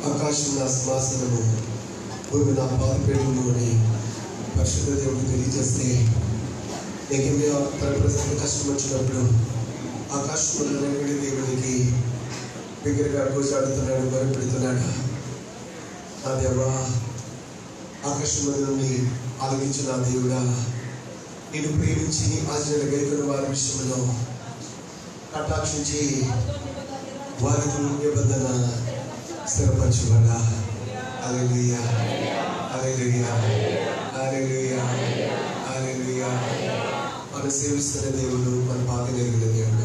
ఆకాశం నా సింహాసనము భూమి నా పాదపేటము అని పరిశుద్ధ దేవుడు తెలియజేస్తే నీకేమే తన ప్రజలకు కష్టం వచ్చినప్పుడు ఆకాశంలో నిలబడి దేవునికి బిగ్గరగా కూర్చాడుతున్నాడు భయపెడుతున్నాడు నా దేవా ఆకాశం నుండి ఆలకించిన నా దేవుడా నేను ప్రేమించి ఆచరణ గైకున్న వారి విషయంలో కటాక్షించి వారికి నిబంధన స్థిరపరచువాడా అలెలుయా అలెలుయా అలెలుయా అలెలుయా మన సేవిస్తున్న దేవుడు మన బాధ ఎరిగిన దేవుడు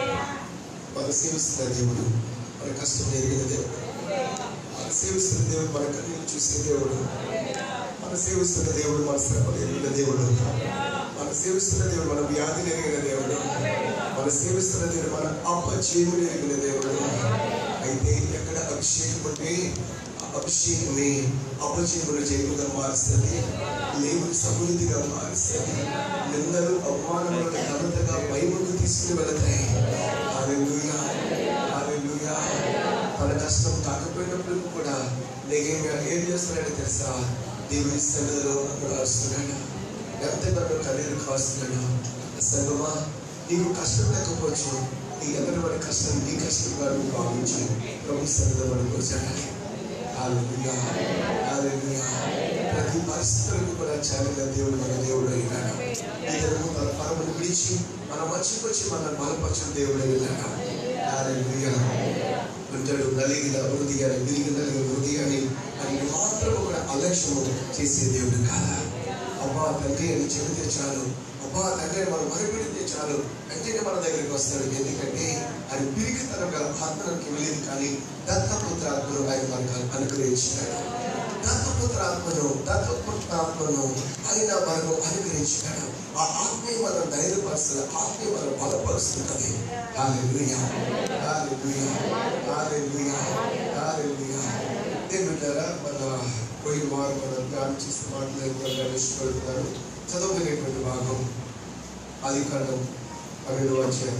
మన సేవిస్తున్న దేవుడు మన కష్టం ఎరిగిన దేవుడు మన సేవిస్తున్న దేవుడు మన కన్నీళ్ళు చూసే దేవుడు మన సేవిస్తున్న దేవుడు మన శ్రమలు ఎరిగిన దేవుడు మన సేవిస్తున్న దేవుడు మన వ్యాధిని ఎరిగిన దేవుడు మన సేవిస్తున్న దేవుడు మన అపజీవుని ఎరిగిన దేవుడు అయితే ఎక్కడ అభిషేకం ఉంటే ఆ అభిషేకమే అపజీవుల జయముగా మారుస్తుంది లేవుని సమృద్ధిగా మారుస్తుంది నిందలు అవమానములను ఘనతగా వైపుకు తీసుకుని వెళతాయి హల్లెలూయా హల్లెలూయా తన కష్టం కాకపోయినప్పుడు కూడా నెగేమియా ఏం చేస్తున్నాడో తెలుసా దేవుని సన్నిధిలో అక్కడ ఎంతగానో కన్నీరు కాస్తున్నాడు సంగమా నీకు కష్టం లేకపోవచ్చు నీ ఎదురు పడే కష్టం నీ కష్టంగా నువ్వు భావించి ప్రభు సన్నిధిలో మనకు వచ్చాడు హల్లెలూయా హల్లెలూయా ప్రతి పరిస్థితులకు కూడా చాలిన దేవుడు మన దేవుడు అయినాడు ఈ దినము తన పరమును విడిచి మన మధ్యకు వచ్చి మన బలపరచిన దేవుడు అయినాడు హల్లెలూయా అంటాడు నలిగిన హృదయాన్ని విరిగి నలిగిన హృదయాన్ని అని మాత్రము కూడా అలక్ష్యము చేసే దేవుడు కాదా అబ్బా తండ్రి అని చెబితే చాలు అబ్బా తండ్రి అని మనం మరిపెడితే చాలు వెంటనే మన దగ్గరికి వస్తాడు ఎందుకంటే ఆయన పిరికితనం గల ఆత్మకి వెళ్ళేది కానీ దత్తపుత్ర ఆత్మను ఆయన మనకు అనుగ్రహించినాడు దత్తపుత్ర ఆత్మను దత్తపుత్ర ఆత్మను ఆయన మనకు అనుగ్రహించినాడు ఆ ఆత్మే మనం ధైర్యపరుస్తుంది ఆత్మే మనం బలపరుస్తున్నది హల్లెలూయా హల్లెలూయా హల్లెలూయా హల్లెలూయా దేవుడారా మన పోయిన వారం మనం ధ్యానం చేసిన మాట్లాడుతున్నారు ఇష్టపడుతున్నారు చదువుకునేటువంటి భాగం ఆది కాండం పన్నెండు అధ్యాయం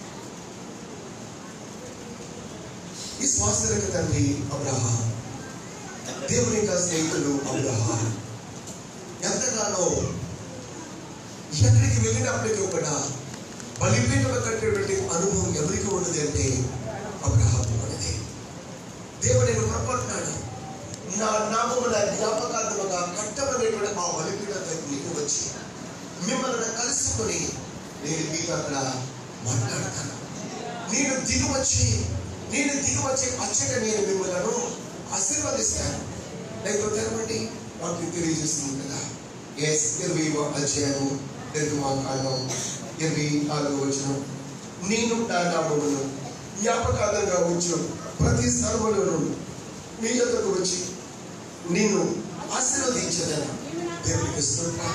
ఈ స్వాస్థ్యక తండ్రి అబ్రహా దేవుని యొక్క స్నేహితుడు అబ్రహా ఎంతగానో ఎక్కడికి వెళ్ళినప్పటికీ కూడా బలిపీఠం కట్టేటువంటి అనుభవం ఎవరికి ఉన్నది అంటే అబ్రహాం ఉన్నది దేవుడు నేను పొరపడుతున్నాడు నా నామమున జ్ఞాపకార్థముగా కట్టమనేటువంటి ఆ బలిపీఠం దగ్గర నీకు వచ్చి మిమ్మల్ని కలుసుకొని నేను మీతో అక్కడ మాట్లాడతాను నేను దిగి వచ్చి నేను దిగి వచ్చి అచ్చట నేను మిమ్మల్ని ఆశీర్వదిస్తాను లేకపోతే తెరవండి వాక్యం తెలియజేస్తుంది కదా ఎస్ ఇరవై అధ్యాయము నిర్గమాకాండం ఇరవై నాలుగు వచ్చిన నేను నా నామమును జ్ఞాపకార్థంగా ఉంచు ప్రతి స్థలములను మీ యొక్కకు వచ్చి నేను ఆశీర్వదించదని దేవునికి స్తోత్రం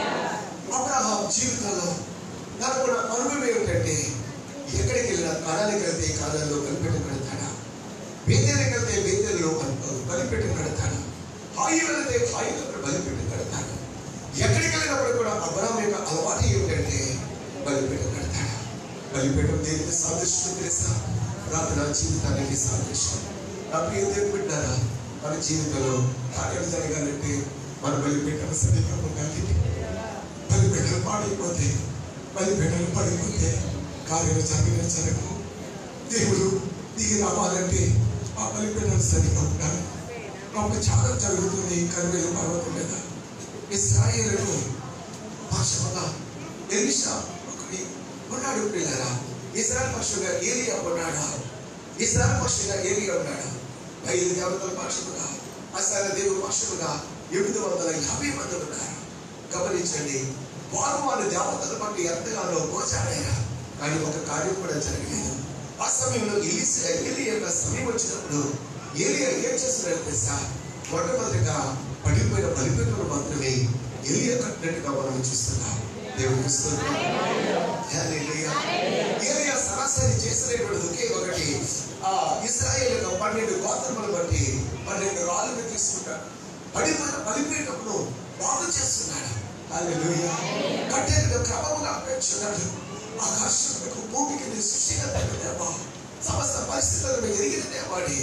అబ్రహాం జీవితంలో నాకు కూడా అనుభవం ఏమిటంటే ఎక్కడికి వెళ్ళినా కాలానికి వెళ్తే కాలంలో కనిపెట్టి కడతాడా బేతేలకు వెళ్తే బేతేలలో బలిపెట్టి కడతాడు హాయి వెళ్తే హాయిలో బలిపెట్టి కడతాడు ఎక్కడికి వెళ్ళినప్పుడు కూడా అబ్రహాం యొక్క అలవాటు ఏమిటంటే బలిపెట్టి కడతాడు బలిపెట్టడం దేనికి సాదృశ్యం తెలుసా ప్రార్థన జీవితానికి సాదృశ్యం నా ప్రియ దేవుడు బిడ్డారా మన జీవితంలో కార్యాలు జరగాలంటే మన బలిపెట్టడం సరిగ్గా ఉండాలి బలిపెట్టలు పాడైపోతే బలిపెట్టలు పడిపోతే కార్యాలు జరిగిన జరగవు దేవుడు దిగి రావాలంటే ఆ బలిపెట్టలు సరిగ్గా ఉండాలి ఒక చాలా జరుగుతుంది కరివేలు పర్వతం మీద ఇస్రాయేలకు పక్షముగా ఎలిషా ఒకటి ఉన్నాడు పిల్లరా ఇస్రాయల్ పక్షుగా ఏలియా ఉన్నాడా ఇస్రాయల్ పక్షుగా ఏలియా ఉన్నాడా ఐదు దేవతల పక్షముగా అసలు దేవుడు పక్షముగా ఎనిమిది వందల యాభై మంది ఉన్నారు గమనించండి వారు వారి దేవతల బట్టి ఎంతగానో మోసాడారా కానీ ఒక కార్యం కూడా జరగలేదు ఆ సమయంలో ఎలిసా ఏలి యొక్క సమయం వచ్చినప్పుడు ఏలియా ఏం చేస్తున్నాడు తెలుసా మొట్టమొదటిగా పడిపోయిన బలిపెట్టును మాత్రమే ఎలియా కట్టినట్టుగా మనం చూస్తున్నాం దేవునికి స్తోత్రం. హల్లెలూయా. ఏలియా సరాసరి చేసినటువంటి ఒకే ఒకటి ఆ ఇస్రాయేల్ యొక్క పన్నెండు గోత్రములు బట్టి పన్నెండు రాళ్ళను తీసుకుంటాడు పడిపోయిన బలిపీఠమును బాగు చేస్తున్నాడు హల్లెలూయా. కట్టెలను క్రమముగా పెంచున్నాడు ఆకాశములకు భూమికి నీ సృష్టిగా దేవా సమస్త పరిస్థితులను ఎరిగిన దేవాడి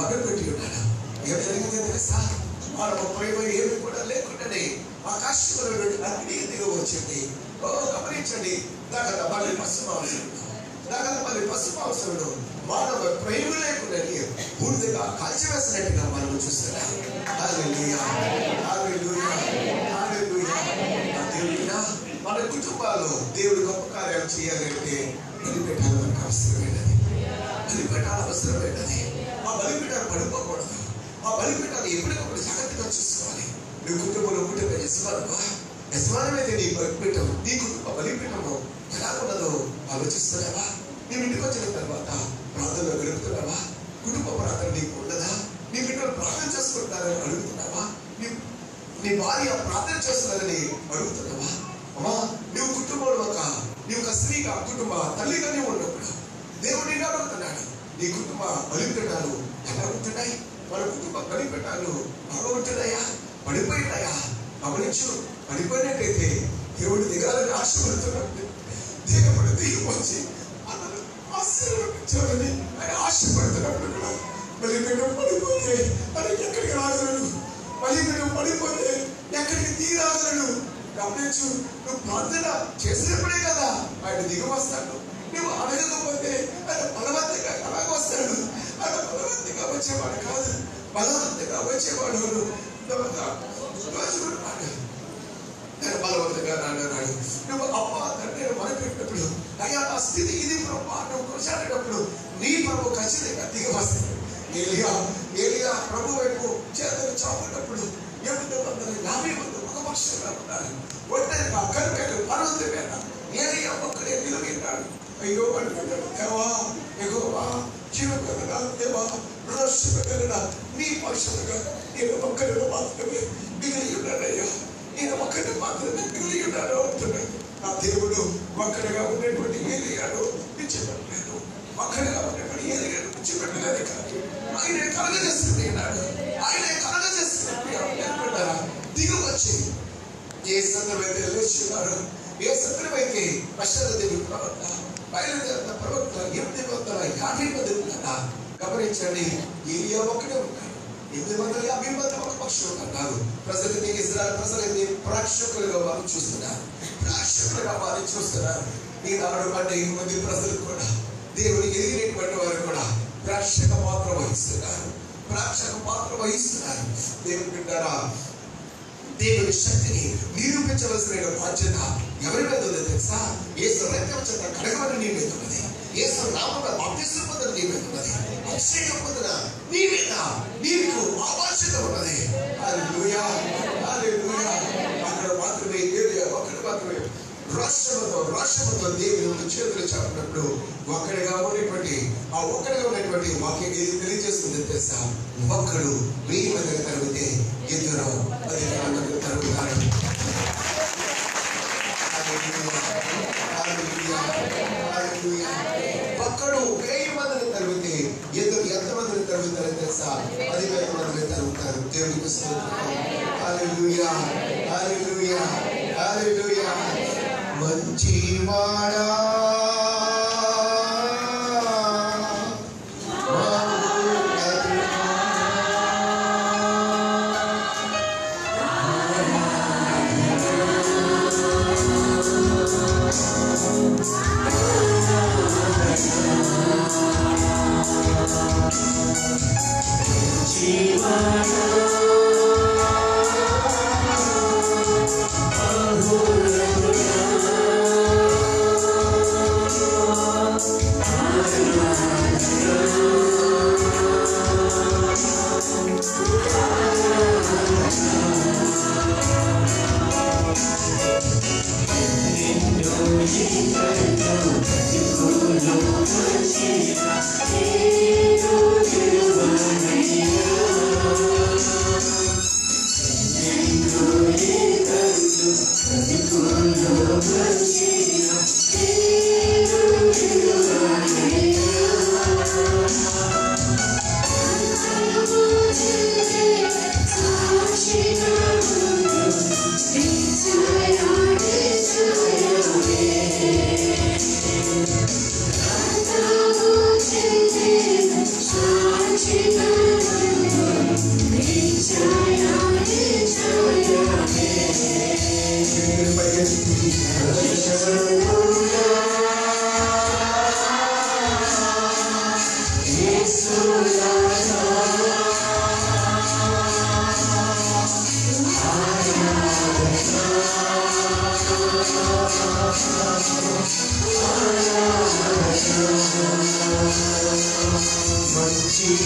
మొదలుపెట్టి ఉన్నాడు ఏం జరిగింది తెలుసా వాళ్ళ ప్రేమ ఏమి కూడా లేకుండానే ఆకాశంలో నుండి అగ్ని దిగి వచ్చింది ఓ గమనించండి దాకా మళ్ళీ పశ్చిమ అవసరం దాకా మళ్ళీ పశ్చిమ అవసరం మానవ ప్రేమ లేకుండానే పూర్తిగా కాల్చివేసినట్టుగా మనం చూస్తున్నాం హల్లెలూయా హల్లెలూయా హల్లెలూయా నా దేవుడినా మన కుటుంబాల్లో దేవుడు గొప్ప కార్యాలు చేయాలంటే బలిపెట్టాలి మనకు అవసరమైనది బలిపెట్టాలి అవసరమైనది ఆ బలిపెట్టాలు పడిపోకూడదు ఆ బలిపెట్టాలు ఎప్పటికప్పుడు జాగ్రత్తగా చూసుకోవాలి నీ కుటుంబంలో కుటుంబ యజమానుగా యజమానమైతే నీ బలిపీఠం నీ కుటుంబ బలిపీఠము ఎలా ఉన్నదో ఆలోచిస్తున్నావా నీ ఇంటికి వచ్చిన తర్వాత ప్రార్థనలో గడుపుతున్నావా కుటుంబ ప్రార్థన నీకు ఉండదా నీ బిడ్డలు ప్రార్థన చేసుకుంటారని అడుగుతున్నావా నీ నీ భార్య ప్రార్థన చేస్తున్నారని అడుగుతున్నావా అమ్మా నువ్వు కుటుంబంలో ఒక నీ ఒక స్త్రీగా కుటుంబ తల్లిగా నీవు ఉన్నప్పుడు దేవుడు నిన్ను అడుగుతున్నాడు నీ కుటుంబ బలిపీఠాలు ఎలా ఉంటున్నాయి మన కుటుంబ బలిపీఠాలు బాగా ఉంటున్నాయా పడిపోయినాయా గమనించు పడిపోయినట్టయితే దేవుడు దిగాలని ఆశపడుతున్నాడు దేవుడు దిగి వచ్చి అతను ఆశీర్వదించాలని ఆయన ఆశపడుతున్నప్పుడు కూడా బలిపీఠం పడిపోతే అది ఎక్కడికి రాగలడు బలిపీఠం పడిపోతే ఎక్కడికి తీరాగలడు గమనించు నువ్వు ప్రార్థన చేసినప్పుడే కదా ఆయన దిగి వస్తాడు నువ్వు అడగకపోతే ఆయన బలవంతంగా ఎలాగ వస్తాడు ఆయన బలవంతంగా వచ్చేవాడు కాదు బలవంతంగా వచ్చేవాడు రోజుకున్నాడు నేను బలవంతంగా నాడు నువ్వు అమ్మ తండ్రి మొదలుపెట్టినప్పుడు అయ్యా నా స్థితి ఇది ప్రభు నువ్వు కొనసాగేటప్పుడు నీ ప్రభు ఖచ్చితంగా దిగి వస్తాడు ఏలియా ఏలియా ప్రభు వైపు చేతులు చాపున్నప్పుడు ఎనిమిది వందల యాభై మంది ఒక పక్షంగా ఉన్నారు ఒంటరిగా కనుకలు పర్వతం మీద ఏలియా ఒక్కడే నిలబడినాడు అయ్యో అనుకున్నాడు దేవా ఎగోవా జీవకరణ దేవా రక్షకరణ నీ పక్షులుగా నేను ఒక్కరిని మాత్రమే మిగిలి ఉన్నాడయ్యా నేను ఒక్కరిని మాత్రమే మిగిలి ఉన్నాడు అంటున్నాడు నా దేవుడు ఒక్కడిగా ఉన్నటువంటి ఏలియాడు పిచ్చిపెట్టలేదు ఒక్కడిగా ఉన్నటువంటి ఏలియాడు పిచ్చిపెట్టలేదు కాదు ఆయన కలగజేస్తుంది అన్నాడు ఆయన కలగజేస్తుంది అనుకుంటారా దిగు వచ్చి ఏ సందర్భమైతే లేచున్నారు ఏ సందర్భమైతే పశ్చాత్తదేవి ప్రవక్త బయలుదేరిన ప్రవక్త ఎనిమిది వందల యాభై మంది ఉన్నారా గమనించండి ఏలియా ఒక్కడే ఉన్నాడు ఎనిమిది వందల యాభై మంది ఒక పక్షులు అన్నారు ప్రజలని ఇజ్రాయల్ ప్రజలని ప్రేక్షకులుగా వారు చూస్తున్నారు ప్రేక్షకులుగా వారు చూస్తున్నారు ఈనాడు అనేక మంది ప్రజలు కూడా దేవుని ఎదిగినటువంటి వారు కూడా ప్రేక్షక పాత్ర వహిస్తున్నారు ప్రేక్షక పాత్ర వహిస్తున్నారు దేవుని బిడ్డారా దేవుని శక్తిని నిరూపించవలసిన బాధ్యత ఎవరి మీద ఉందో తెలుసా ఏసు రక్తం చేత కడగమని నీ మీద ఉన్నది ఏసు నామన బాప్తిస్మ పొందిన నీ మీద ఉన్నది అభిషేకం పొందిన నీ మీద నీకు ఆ బాధ్యత ఉన్నది హల్లెలూయా హల్లెలూయా అక్కడ మాత్రమే ఏరియా అక్కడ మాత్రమే రాష్ట్రముతో రాష్ట్రముతో దేవుని ముందు చేతులు చాపినప్పుడు ఒక్కడిగా ఉన్నటువంటి ఆ ఒక్కడిగా ఉన్నటువంటి వాక్యం ఏది తెలియజేస్తుంది తెలుసా ఒక్కడు వెయ్యి మందిని తరిగితే ఇద్దరు పది మందిని తరుగుతారు ఒక్కడు వెయ్యి మందిని తరిగితే ఇద్దరు ఎంత మందిని తరుగుతారో తెలుసా పది వేల మందిని తరుగుతారు దేవుడికి స్తోత్రం హల్లెలూయా హల్లెలూయా హల్లెలూయా మంచివాడా Thank you.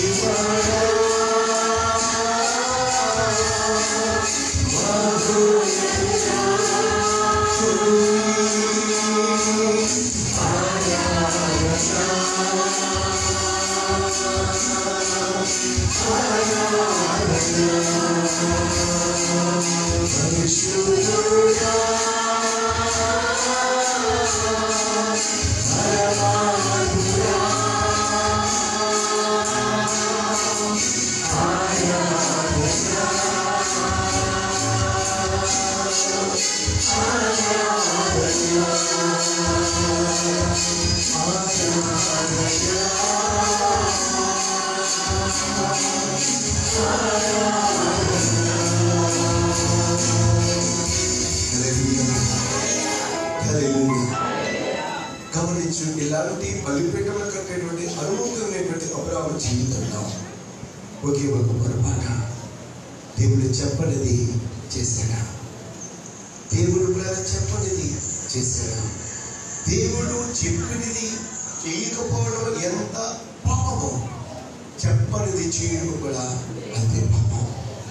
గమనించు ఇలాంటి బలిపీఠములు కట్టేటువంటి అనుభవమైనటువంటి అబ్రాహ్మ జీవితంలో ఒకే ఒక పొరపాట దేవుడు చెప్పనిది చేశాడా దేవుడు కూడా చెప్పనిది చేశాడా దేవుడు చెప్పినది చేయకపోవడం ఎంత పాపమో చెప్పనిది చేయడం కూడా అంతే పాపం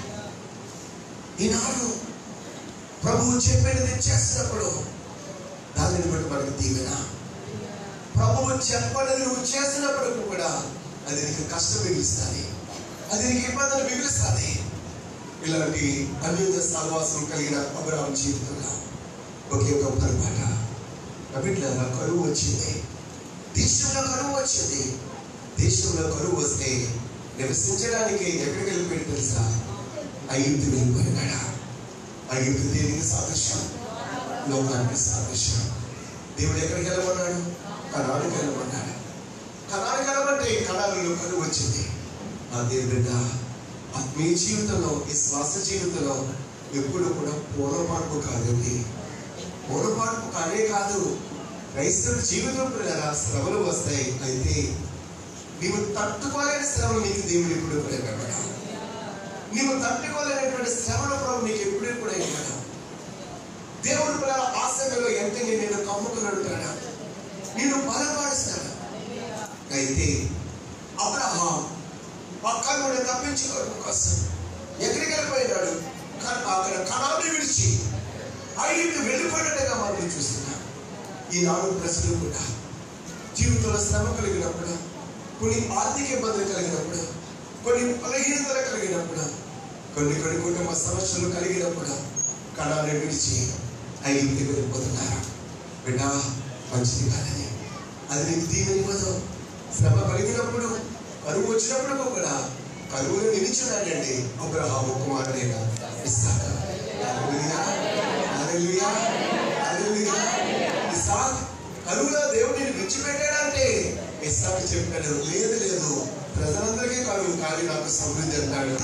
ఈనాడు ప్రభువు చెప్పినది చేసినప్పుడు దానిని బట్టి మనకు దీవెన ప్రభువు చెప్పనిది నువ్వు చేసినప్పుడు కూడా అది నీకు కష్టం మిగిలిస్తుంది అది నీకు ఇబ్బందులు మిగిలిస్తుంది ఇలాంటి అన్యోన్య సహవాసం కలిగిన అబ్రాహం జీవితంలో ఒకే ఒక పొరపాట బిడ్డల కరువు వచ్చింది దేశంలో కరువు వచ్చింది దేశంలో కరువు వస్తే నివసించడానికి ఎక్కడికి వెళ్ళిపోయి తెలుసా ఐదు వెళ్ళిపోయినాడా ఐదు దేనికి సాదృశ్యం లోకానికి సాదృశ్యం దేవుడు ఎక్కడికి వెళ్ళమన్నాడు కణానికి వెళ్ళమన్నాడు కణానికి వెళ్ళమంటే కణాలలో కరువు వచ్చింది ఆ దేవుడి బిడ్డ ఆత్మీయ జీవితంలో ఈ శ్వాస జీవితంలో ఎప్పుడు కూడా పూర్వపాటు కాదండి పూర్వపాటు కానే కాదు క్రైస్తవుడి జీవితం పిల్లల శ్రమలు వస్తాయి అయితే నీవు తట్టుకోలేని శ్రమలు నీకు దేవుడు ఎప్పుడు కూడా ఇవ్వడా నీవు తట్టుకోలేనటువంటి శ్రమల ప్రభు నీకు ఎప్పుడు కూడా ఇవ్వడా దేవుడు పిల్లల ఆశలో ఎంత నేను కమ్ముకున్నాడు కదా నేను బలపరుస్తాడు అయితే అబ్రహాం పక్కన నుండి తప్పించుకోవడం కోసం ఎక్కడికి వెళ్ళిపోయినాడు క- అక్కడ కణాన్ని విడిచి ఐదు వెళ్ళిపోయినట్టుగా మనం చూస్తున్నాం ఈనాడు ప్రజలు కూడా జీవితంలో శ్రమ కలిగినప్పుడు కొన్ని ఆర్థిక ఇబ్బందులు కలిగినప్పుడు కొన్ని బలహీనతలు కలిగినప్పుడు కొన్ని కొన్ని కుటుంబ సమస్యలు కలిగినప్పుడు కణాన్ని విడిచి ఐదుకి వెళ్ళిపోతున్నారు బిడ్డ మంచిది కాదని అది నీకు దీవెనివ్వదు శ్రమ కలిగినప్పుడు కరువు వచ్చినప్పుడు కూడా కరువును నిలిచున్నాడండి అబ్రహాము కుమారుడైన ఇస్సాకు. హల్లెలూయా, హల్లెలూయా, హల్లెలూయా. ఇస్సాకు కరువులో దేవుడిని విడిచిపెట్టాడంటే ఇస్సాకు చెప్పాడు లేదు లేదు ప్రజలందరికీ కరువు కానీ నాకు సమృద్ధి అంటాడు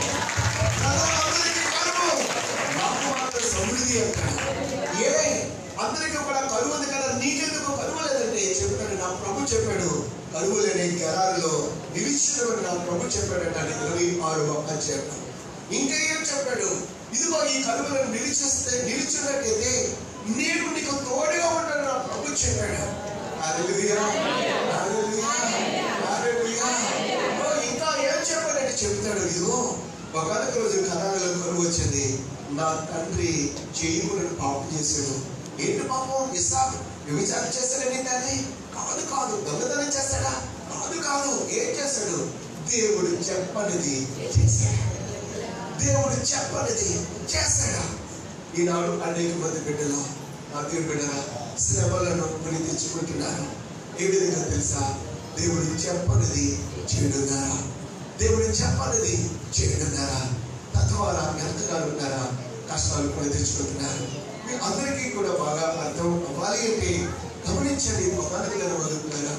ప్రజలందరికీ కరువు నాకు మాత్రం సమృద్ధి అంటాడు ఏ అందరికీ కూడా కరువు ఉంది కదా నీకెందుకు కరువు లేదంటే చెప్పాడు నా ప్రభు చెప్పాడు కరువు లేని గెరారులో నిలిచినటువంటి నా ప్రభు చెప్పాడు అంటే ఇరవై ఆరు అధ్యాయం ఇంకా ఏం చెప్పాడు ఇదిగో ఈ కరువులను నిలిచిస్తే నిలిచినట్టయితే నేను నీకు తోడుగా ఉంటాను నా ప్రభు చెప్పాడు హల్లెలూయా, హల్లెలూయా, హల్లెలూయా. ఓ, ఇంకా ఏం చెప్పాడంటే చెప్తాడు ఇదిగో ఒకనొక రోజు కరాలలో కరువు వచ్చింది నా తండ్రి చేయకూడని పాపం చేశాడు ఏంటి పాపం ఇస్సాకు వ్యభిచారం చేస్తాడని తండ్రి కాదు కాదు దొంగతనం చేస్తాడా కాదు కాదు ఏం చేస్తాడు దేవుడు చెప్పనిది చేశాడు దేవుడు చెప్పనిది చేస్తాడా ఈనాడు అనేక మంది బిడ్డలు నా దేవుడు బిడ్డల శ్రమలను కొని తెచ్చుకుంటున్నారు ఏ విధంగా తెలుసా దేవుడు చెప్పనిది చేయడున్నారా దేవుడు చెప్పనిది చేయడున్నారా తద్వారా ఎంతగా ఉన్నారా కష్టాలు కొని తెచ్చుకుంటున్నారు మీ అందరికీ కూడా బాగా అర్థం అవ్వాలి అంటే గమనించండి ఒకరిని వదులుతున్నారా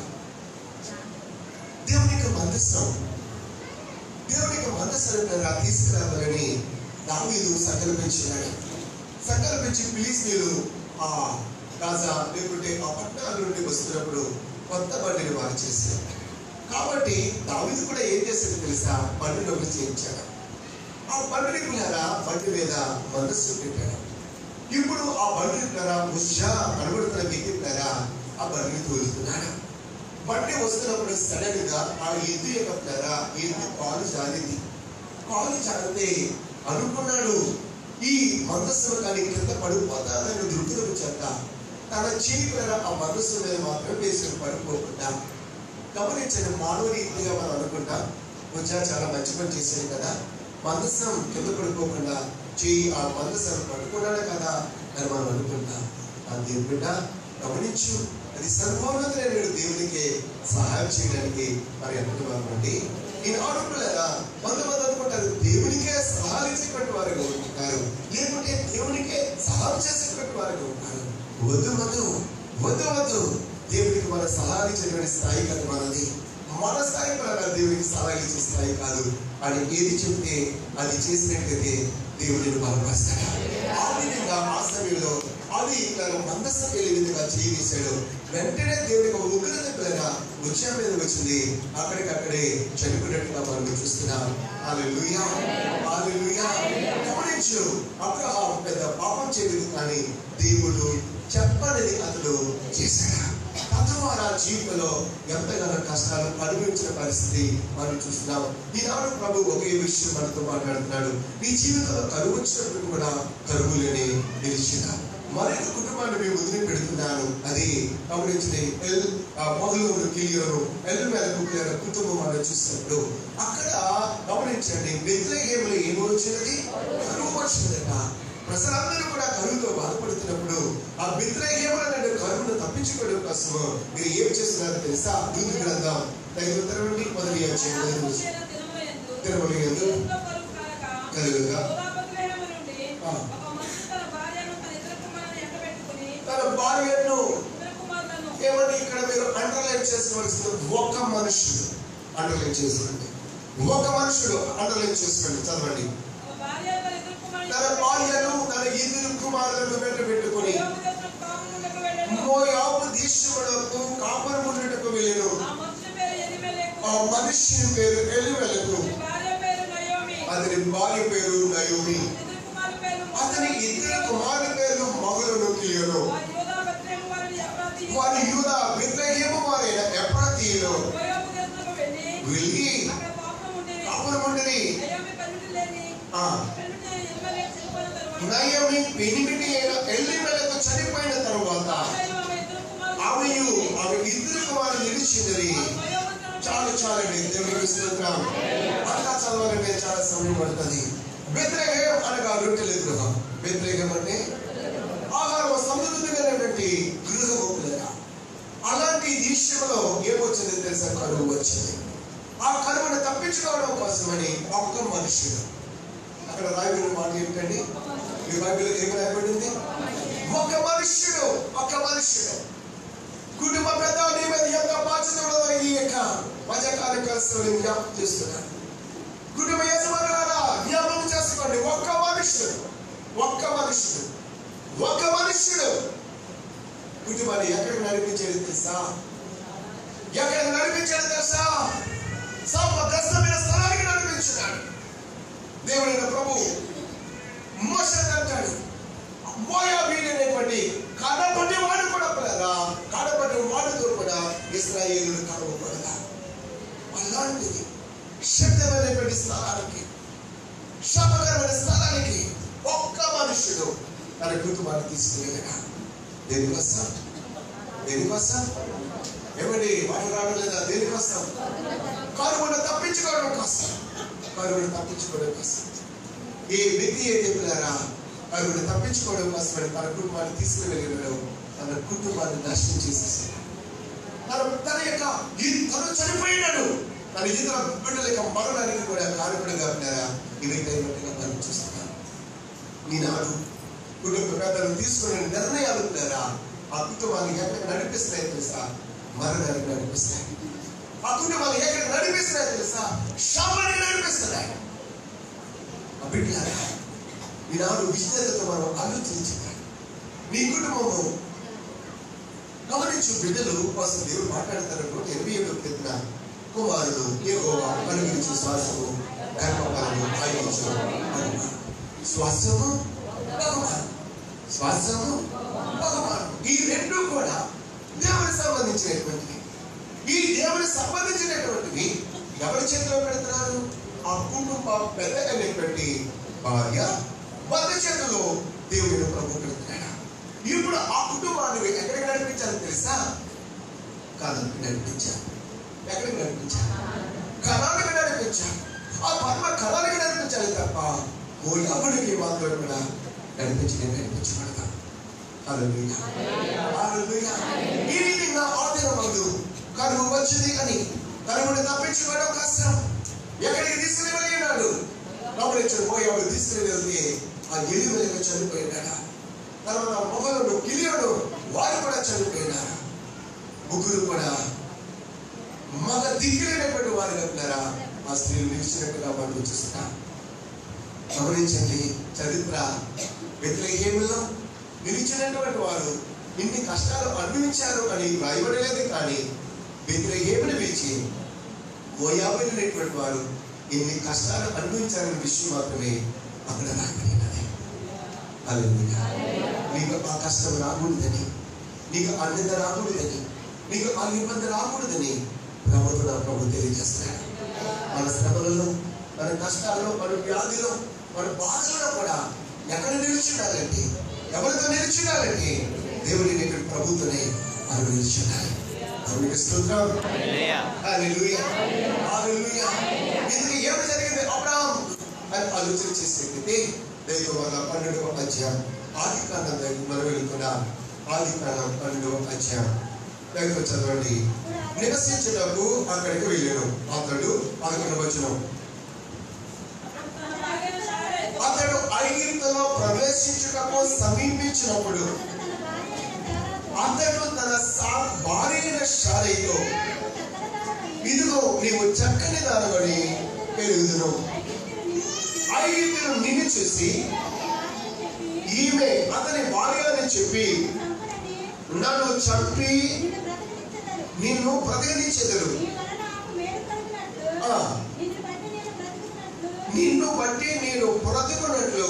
దేవునికి మందస్సం దేవునికి మందస్సంటారా తీసుకురావాలని దావీదు సంకల్పించినాడు సంకల్పించి ఫిలిస్తీన్లు ఆ గాజా లేకుంటే ఆ పట్టణాల నుండి వస్తున్నప్పుడు కొత్త బండిని వారు చేశారు కాబట్టి దావీదు కూడా ఏం చేశాడు తెలుసా బండిని ఒకటి చేయించాడు ఆ బండిని పిల్లరా బండి మీద మందస్సు పెట్టాడు ఇప్పుడు ఆ బండి పిల్లరా ఉషా కనబడుతున్న వ్యక్తి పిల్లరా ఆ బండిని తోలుతున్నాడు బండి వస్తున్నప్పుడు సడన్ గా ఆ ఎద్దు యొక్క ప్లర ఎద్దు కాలు జారింది కాలు జారితే అనుకున్నాడు ఈ మందస్సును కానీ కింద పడిపోతానని దృక్కులకు చెత్త తన చేయి ప్లర ఆ మందస్సు మీద మాత్రం వేసుకుని పడిపోకుండా గమనించండి మానవ రీతిగా మనం అనుకుంటాం వచ్చా చాలా మంచి పని చేశాడు కదా మందస్సం కింద పడిపోకుండా చేయి ఆ మందస్సం పడుకున్నాడు కదా అని మనం అనుకుంటాం అంతే బిడ్డ గమనించు అది సర్వోన్నతులైన దేవునికి సహాయం చేయడానికి మరి ఎప్పటి వారు అండి నేను ఆడుకోలేదా కొంతమంది అనుకుంటారు దేవునికే సహాయం ఇచ్చేటువంటి వారుగా ఉంటారు లేకుంటే దేవునికే సహాయం చేసేటువంటి వారుగా ఉంటారు వద్దు వద్దు వద్దు వద్దు దేవునికి మన సహాయం ఇచ్చేటువంటి స్థాయి కాదు మనది మన స్థాయి పరంగా దేవునికి సలహా ఇచ్చే స్థాయి కాదు అని ఏది చెప్తే అది చేసినట్లయితే దేవుడిని బలపరుస్తాడు ఆ విధంగా ఆ సమయంలో అది తన మందస్సం వెళ్ళే విధంగా చేయవేశాడు వెంటనే దేవుడికి ఒక ఉగ్రత పైన వృక్షం మీద వచ్చింది అక్కడికక్కడే చనిపోయినట్టుగా మనం చూస్తున్నాం హల్లెలూయా హల్లెలూయా గమనించు అబ్రహాం పెద్ద పాపం చేయలేదు కానీ దేవుడు చెప్పనిది అతడు చేశాడు తద్వారా జీవితంలో ఎంతగానో కష్టాలు అనుభవించిన పరిస్థితి మనం చూస్తున్నాం ఈనాడు ప్రభు ఒకే విషయం మనతో మాట్లాడుతున్నాడు నీ జీవితంలో కరువు వచ్చినప్పుడు కూడా కరువులోనే నిలిచిన మరొక కుటుంబాన్ని మేము వదిలి పెడుతున్నాను అది గమనించిన ఎల్ మొదలు కిలియోను ఎల్ మీద కుక్కిన కుటుంబం మనం చూసినప్పుడు అక్కడ గమనించండి బెత్లహేములో ఏమో వచ్చినది కరువు వచ్చిందట ప్రజలందరూ కూడా కరువుతో బాధపడుతున్నప్పుడు ఆ బిత్రహేమనే కరువును తప్పించుకోవడం కోసం మీరు ఏం చేస్తున్నారో తెలుసా దూది గ్రంథం తగిన తెరవండి మొదటి అధ్యాయం మొదటి నుంచి. తిరుమల యందు కలుగుగా ఆ. తన భార్యను ఏమని ఇక్కడ మీరు అండర్లైన్ చేసుకోవాల్సింది ఒక మనుషుడు అండర్లైన్ చేసుకోండి ఒక మనుషుడు అండర్లైన్ చేసుకోండి చదవండి తన భార్యను తన ఇద్దరు కుమారులను వెంట పెట్టుకుని మోయాబు దేశములకు కాపురం ఉండటకు వెళ్ళను ఆ మనిషి పేరు ఎలిమెలకు అతని భార్య పేరు నయోమి అతని ఇద్దరు కుమారుల పేరు మగలను కిలియను వారి యూద విగ్రహము వారైన ఎప్రాతీయులు వెళ్ళి కాపురం ఉండని ఆ నయోమి పెనిమిటి అయిన ఎలిమెలకు చనిపోయిన తరువాత ఆమెయు ఆమె ఇద్దరు కుమారులు నిలిచిందని చాలు చాలండి దేవునికి స్తోత్రం అంతా చదవాలంటే చాలా సమయం పడుతుంది బెత్రహేం అనగా రొట్టెల గృహం బెత్రహేం అంటే ఆహారం సమృద్ధిమైనటువంటి గృహము పిల్లగా అలాంటి విషయంలో ఏమొచ్చింది తెలుసా కరువు వచ్చింది ఆ కరువును తప్పించుకోవడం కోసమని ఒక్క మనుషుడు అక్కడ రాయబడిన మాట ఏమిటండి మీ బైబిల్ ఏమి రాయబడింది ఒక మనుష్యుడు ఒక మనుష్యుడు కుటుంబ పెద్ద నీ మీద ఎంత బాధ్యత ఉన్నదో ఈ యొక్క మధ్యకాల కలిసి జ్ఞాపకం చేస్తున్నాను కుటుంబ యజమానులారా జ్ఞాపకం చేసుకోండి ఒక్క మనుషుడు ఒక్క మనుషుడు ఒక్క మనుషుడు కుటుంబాన్ని ఎక్కడికి నడిపించేది తెలుసా ఎక్కడికి నడిపించేది తెలుసా సమగ్రస్తమైన స్థలానికి నడిపించినాడు దేవుడైన ప్రభు మోస అంటాడు మోయాబీలైనటువంటి కడపటి వాడు కూడా పిల్లరా కడపటి వాడుతో కూడా ఇస్రాయేలు కడవబడగా అలాంటిది శక్తమైనటువంటి స్థలానికి శాపకరమైన స్థలానికి ఒక్క మనుషుడు తన కుటుంబాన్ని తీసుకువెళ్ళగా దేనికోసం దేనికోసం ఏమండి వాడు రావడం లేదా దేనికోసం కరువును తప్పించుకోవడం కోసం కరువును తప్పించుకోవడం కోసం ఏ వ్యక్తి అయితే పిల్లరా కరువును తప్పించుకోవడం కోసం తన కుటుంబాన్ని తీసుకువెళ్ళినాడు తన కుటుంబాన్ని నాశనం చేసేసాడు తన తన యొక్క ఈ- తను చనిపోయినాడు తన ఇతర బిడ్డల యొక్క మరణానికి కూడా కారకుడుగా ఉన్నారా ఈ వ్యక్తి అయినట్టుగా మనం చూస్తున్నాం ఈనాడు కుటుంబ పెద్దలు తీసుకునే నిర్ణయాలు ఉన్నారా ఆ కుటుంబాన్ని ఎక్కడ నడిపిస్తున్నాయి తెలుసా మరణానికి నడిపిస్తాయి ఆ కుటుంబాన్ని ఎక్కడ నడిపిస్తున్నాయి తెలుసా శవాన్ని నడిపిస్తున్నాయి ఆ బిడ్డలారా ఈనాడు విశ్లేషతో మనం ఆలోచించాలి నీ కుటుంబము గమనించు బిడ్డలు కోసం దేవుడు మాట్లాడతారు నూట ఎనభై ఏడు కీర్తన కుమారుడు యెహోవా అనుగ్రహించు శ్వాసము గర్భఫలము ఆయుషు బహుమానం. శ్వాసము బహుమానం శ్వాసము బహుమానం ఈ రెండు కూడా దేవునికి సంబంధించినటువంటివి ఈ దేవుని సంబంధించినటువంటివి ఎవరి చేతిలో పెడుతున్నారు ఆ కుటుంబ పెద్దగనేటువంటి భార్య భర్త చేతిలో దేవుని ప్రభు పెడుతున్నాడు ఇప్పుడు ఆ కుటుంబాన్ని ఎక్కడికి నడిపించాలి తెలుసా కాలానికి నడిపించారు ఎక్కడికి నడిపించారు కళానికి నడిపించారు ఆ పరమ కళానికి నడిపించాలి తప్ప మోయాబుడికి మాత్రం కూడా నడిపించి నడిపించబడతాం హల్లెలూయా. హల్లెలూయా. ఈ విధంగా ఆదినమందు కరువు వచ్చింది అని కరువుని తప్పించుకోవడం కష్టం ఎక్కడికి తీసుకుని వెళ్ళినాడు గమనించాడు మోయాబుడు తీసుకుని వెళ్తే ఆ ఎలివెలుగా చనిపోయినాడా తర్వాత మొగలుడు కిలియుడు వారు కూడా చనిపోయినారు ముగ్గురు కూడా మగ దిక్కులేనటువంటి వారి ఉన్నారా ఆ స్త్రీలు నిలిచినట్టుగా మనం చూస్తున్నాం గమనించండి చరిత్ర వ్యతిరేకంలో నిలిచినటువంటి వారు ఇన్ని కష్టాలు అనుభవించారు అని రాయబడలేదు కానీ వ్యతిరేకమని పిలిచి మోయాబడినటువంటి వారు ఇన్ని కష్టాలు అనుభవించారనే విషయం మాత్రమే అక్కడ రాయబడినది హల్లెలూయా. నీకు ఆ కష్టం రాకూడదని నీకు ఆ నింద రాకూడదని నీకు ఆ ఇబ్బంది రాకూడదని ప్రభుత్వ నా ప్రభు తెలియజేస్తున్నాడు మన శ్రమలలో మన కష్టాల్లో మన వ్యాధిలో మన బాధల్లో కూడా ఎక్కడ నిలిచిండాలంటే ఎవరితో నిలిచిండాలంటే దేవుని ఇక్కడ ప్రభుత్వనే మనం నిలిచిండాలి దేవునికి స్తోత్రం హల్లెలూయా. హల్లెలూయా. ఇందుకు ఏమి జరిగింది అబ్రహాం అని ఆలోచన చేసేటైతే దైవం వల్ల పన్నెండవ అధ్యాయం ఆది కాండం దగ్గర మనం వెళ్తున్నాం ఆది కాండం పన్నెండవ అధ్యాయం దగ్గర చదవండి నివసించుటకు అక్కడికి వెళ్ళాను అతడు పదకొండు వచనం అతడు ఐగిప్తులో ప్రవేశించుటకు సమీపించినప్పుడు అతడు తన సా- భార్య అయిన శారీతో ఇదిగో నీవు చక్కని దానమని పెరుగుదును ఐగిప్తులు నిన్ను చూసి ఈమె అతని భార్య అని చెప్పి నన్ను చంపి నిన్ను ప్రతినిధించెదరు ఆ. నిన్ను బట్టి నేను బ్రతుకున్నట్లు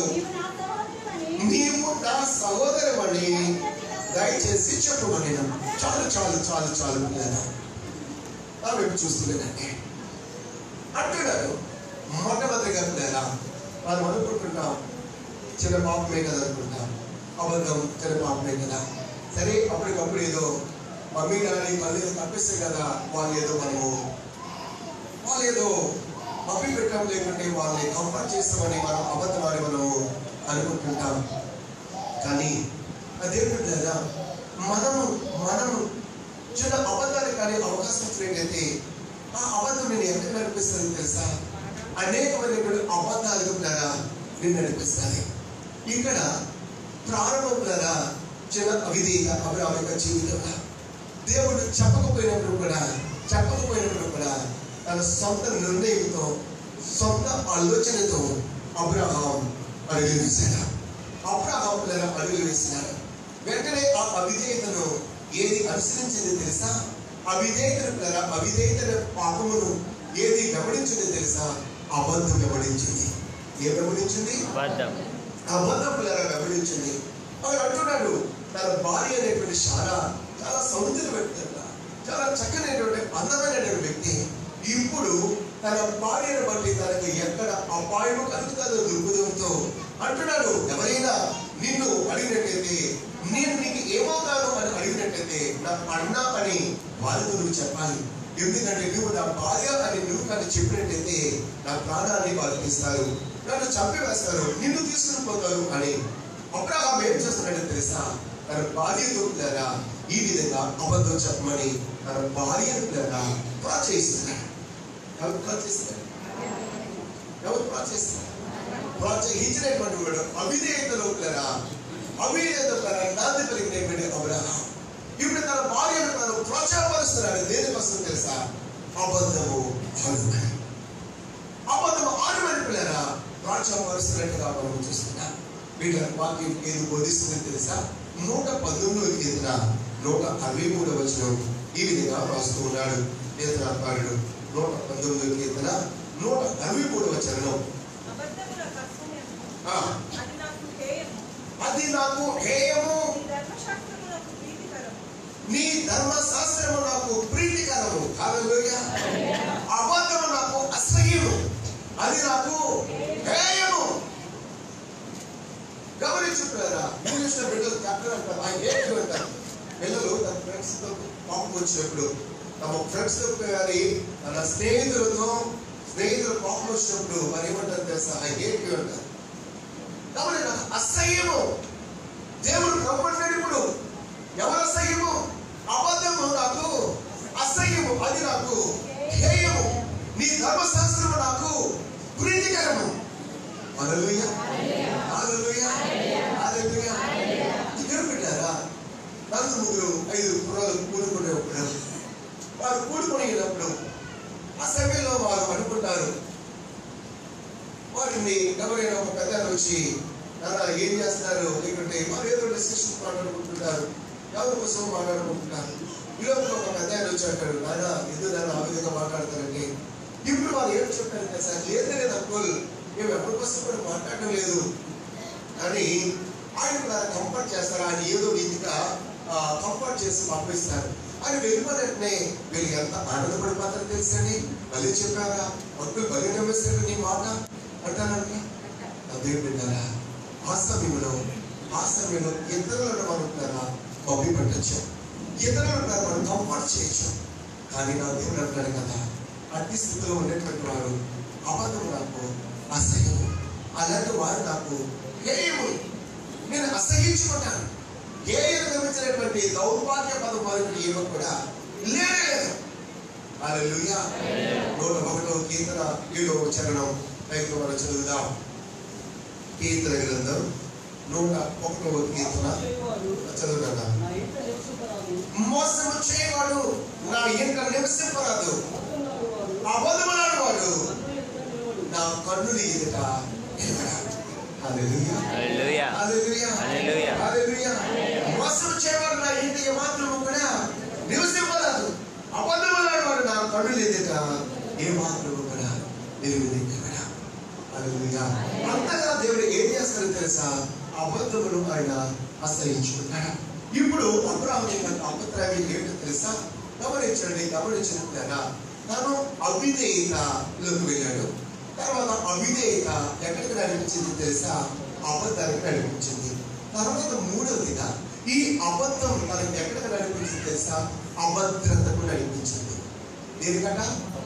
నీవు నా సహోదరమని దయచేసి చెప్పమని చాలు చాలు చాలు చాలు పిల్లల నా వైపు చూస్తున్నానండి అంటున్నాడు మొట్టమొదటిగా పిల్లల మనం అనుకుంటున్నాం చిన్న పాపమే కదా అనుకుంటాం అబద్ధం చిన్న పాపమే కదా సరే అప్పటికప్పుడు ఏదో మమ్మీ డాడీ వాళ్ళు ఏదో తప్పిస్తే కదా వాళ్ళు ఏదో మనము వాళ్ళు ఏదో మమ్మీ పెట్టడం లేకుంటే వాళ్ళని కంఫర్ట్ చేస్తామని మనం అబద్ధమని మనము అనుకుంటుంటాం కానీ అదేంటి లేదా మనము మనము చిన్న అబద్ధాలు కానీ అవకాశం ఇచ్చినట్లయితే ఆ అబద్ధం నేను ఎక్కడ నడిపిస్తుంది తెలుసా అనేకమైనటువంటి అబద్ధాలు ద్వారా నేను నడిపిస్తాను ఇక్కడ ప్రారంభంలో చిన్న అవిధేయత అబ్రాహం యొక్క జీవితంలో దేవుడు చెప్పకపోయినప్పుడు కూడా చెప్పకపోయినప్పుడు కూడా తన సొంత నిర్ణయంతో సొంత ఆలోచనతో అబ్రహాం అడుగులు వేశాడు అబ్రహాం పిల్లల అడుగులు వేసినాడు వెంటనే ఆ అవిధేయతను ఏది అనుసరించింది తెలుసా అవిధేయతను పిల్లల అవిధేయతన పాపమును ఏది గమనించింది తెలుసా అబద్ధం గమనించింది ఏం గమనించింది అబద్ధం అబద్ధం పిల్లల గమనించింది అక్కడ అంటున్నాడు తన భార్య అనేటువంటి శారా చాలా సౌందర్యవంతుడ చాలా చక్కనైనటువంటి అందమైనటువంటి వ్యక్తి ఇప్పుడు తన భార్యను బట్టి తనకు ఎక్కడ అపాయం కలుగుతుందో దృక్పథంతో అంటున్నాడు ఎవరైనా నిన్ను అడిగినట్లయితే నేను నీకు ఏమవుతాను అని అడిగినట్లయితే నా అన్న అని వాళ్ళతో నువ్వు చెప్పాలి ఎందుకంటే నువ్వు నా భార్య అని నువ్వు కానీ చెప్పినట్లయితే నా ప్రాణాన్ని వాళ్ళు తీస్తారు నన్ను చంపివేస్తారు నిన్ను తీసుకుని పోతారు అని అబ్రహాం ఏం చేస్తున్నాడో తెలుసా తన భార్యతో పిల్లరా ఈ విధంగా అబద్ధం చెప్పమని తన భార్యను పిల్లరా ప్రోత్సహిస్తున్నాడు ఎవరు ప్రోత్సహిస్తున్నాడు ఎవరు ప్రోత్సహిస్తున్నాడు ప్రోత్సహించినటువంటి వాడు అవిధేయతలో పిల్లరా అవిధేయత పిల్లరా నాంది కలిగినటువంటి అబ్రహాం ఇప్పుడు తన భార్యను తను ప్రోత్సాహపరుస్తున్నాడు దేనికోసం తెలుసా అబద్ధము ఆడుమని అబద్ధము ఆడుమని పిల్లరా ప్రోత్సాహపరుస్తున్నట్టుగా మనం చూస్తున్నాం వీళ్ళ వాక్యం ఏది బోధిస్తుందని తెలుసా నూట పంతొమ్మిదవ కీర్తన నూట అరవై మూడవ వచనం ఈ విధంగా రాస్తూ ఉన్నాడు కీర్తనాకారుడు నూట పంతొమ్మిదవ కీర్తన నూట అరవై మూడవ చరణం అబద్ధముల కర్తవ్యము. ఆ, అది నాకు హేయము. అది నాకు హేయము నీ ధర్మశాస్త్రము నాకు ప్రీతికరము. నీ ధర్మశాస్త్రము నాకు ప్రీతికరము హల్లెలూయా అబద్ధము నాకు అసహ్యము అది నాకు హేయము గమనించుకున్నారా ఇంగ్లీష్ లో బిడ్డలు కెప్టెన్ అంటారు ఆ ఏట్లు అంటారు పిల్లలు తన ఫ్రెండ్స్ తో కోపం వచ్చినప్పుడు తమ ఫ్రెండ్స్ తో కానీ తన స్నేహితులతో స్నేహితులు కోపం వచ్చినప్పుడు మరి ఏమంటారు తెలుసా ఆ ఏట్లు అంటారు కాబట్టి నాకు అసహ్యము దేవుడు కనపడలేడు ఇప్పుడు ఎవరు అసహ్యము అబద్ధము నాకు అసహ్యము అది నాకు హేయము నీ ధర్మశాస్త్రము నాకు ప్రీతికరము హల్లెలూయా హల్లెలూయా హల్లెలూయా ఇక్కడ పెట్టారా నలుగురు ముగ్గురు ఐదు కుర్రాలు కూడుకునేప్పుడు వారు కూడుకునేటప్పుడు ఆ సమయంలో వారు అనుకుంటారు వారిని ఎవరైనా ఒక పెద్ద వచ్చి నాన్న ఏం చేస్తున్నారు లేకుంటే వారు ఏదో డిస్కషన్ మాట్లాడుకుంటుంటారు ఎవరి కోసం మాట్లాడుకుంటుంటారు ఈరోజు ఒక పెద్ద ఆయన వచ్చి అంటాడు నాన్న ఎందుకు నాన్న ఆ విధంగా మాట్లాడతారండి ఇప్పుడు వాళ్ళు ఏం చెప్పారంటే సార్ లేదు లేదు అంకుల్ మేము ఎవరి కోసం కూడా మాట్లాడడం లేదు అని ఆయన కూడా కంఫర్ట్ చేస్తారు ఆయన ఏదో రీతిగా కంఫర్ట్ చేసి పంపిస్తారు ఆయన వెళ్ళిపోయినట్టునే వీళ్ళు ఎంత ఆనందపడిపోతారో తెలుసండి మళ్ళీ చెప్పారా అంకుల్ బలి నమ్మేస్తారు నీ మాట అంటానండి అదే బిడ్డారా ఆ సమయంలో ఆ సమయంలో ఇతరులను మనం ఉంటారా మబ్బి పెట్టచ్చు ఇతరులు ఉంటారు మనం కంఫర్ట్ చేయొచ్చు కానీ నా దేవుడు అంటాడు కదా అట్టి స్థితిలో ఉండేటువంటి వారు అబద్ధం నాకు అసహ్యము అలాంటి వారు నాకు హేయము నేను అసహించుకుంటాను హేయం గమనించినటువంటి దౌర్భాగ్య పదం వారికి ఏమో కూడా లేనే లేదు హల్లెలూయా నూట ఒకటో కీర్తన ఏడో చరణం పైకి మనం చదువుదాం కీర్తన గ్రంథం నూట ఒకటో కీర్తన చదువుతాడా నా ఇంట నివసింపరాదు మోసము చేయవాడు నా ఇంట నివసింపరాదు అబద్ధములాడువాడు అబద్ధములాడు వాడు నన్ను ఎదుట నిలవడు. నా కన్నులు ఎదుట నిలబడా హల్లెలూయా హల్లెలూయా హల్లెలూయా హల్లెలూయా. హల్లెలూయా మోసం చేయవాడు నా ఇంటికి మాత్రము కూడా నివసింపరాదు అబద్ధములాడు వాడు నా కన్నులు ఎదుట ఏ మాత్రము కూడా నిలబడా హల్లెలూయా అంతగా దేవుడు ఏం చేస్తారో తెలుసా అబద్ధములు ఆయన అసహించుకుంటాడు ఇప్పుడు అబ్రాహం అపత్రావి ఏంటో తెలుసా గమనించండి గమనించినట్లయినా తను అవిధేయతలోకి వెళ్ళాడు తర్వాత అవిధేయత ఎక్కడికి నడిపించింది తెలుసా అబద్ధానికి నడిపించింది తర్వాత మూడవదిగా ఈ అబద్ధం తనకి ఎక్కడికి నడిపించింది తెలుసా అభద్రతకు నడిపించింది దేనికట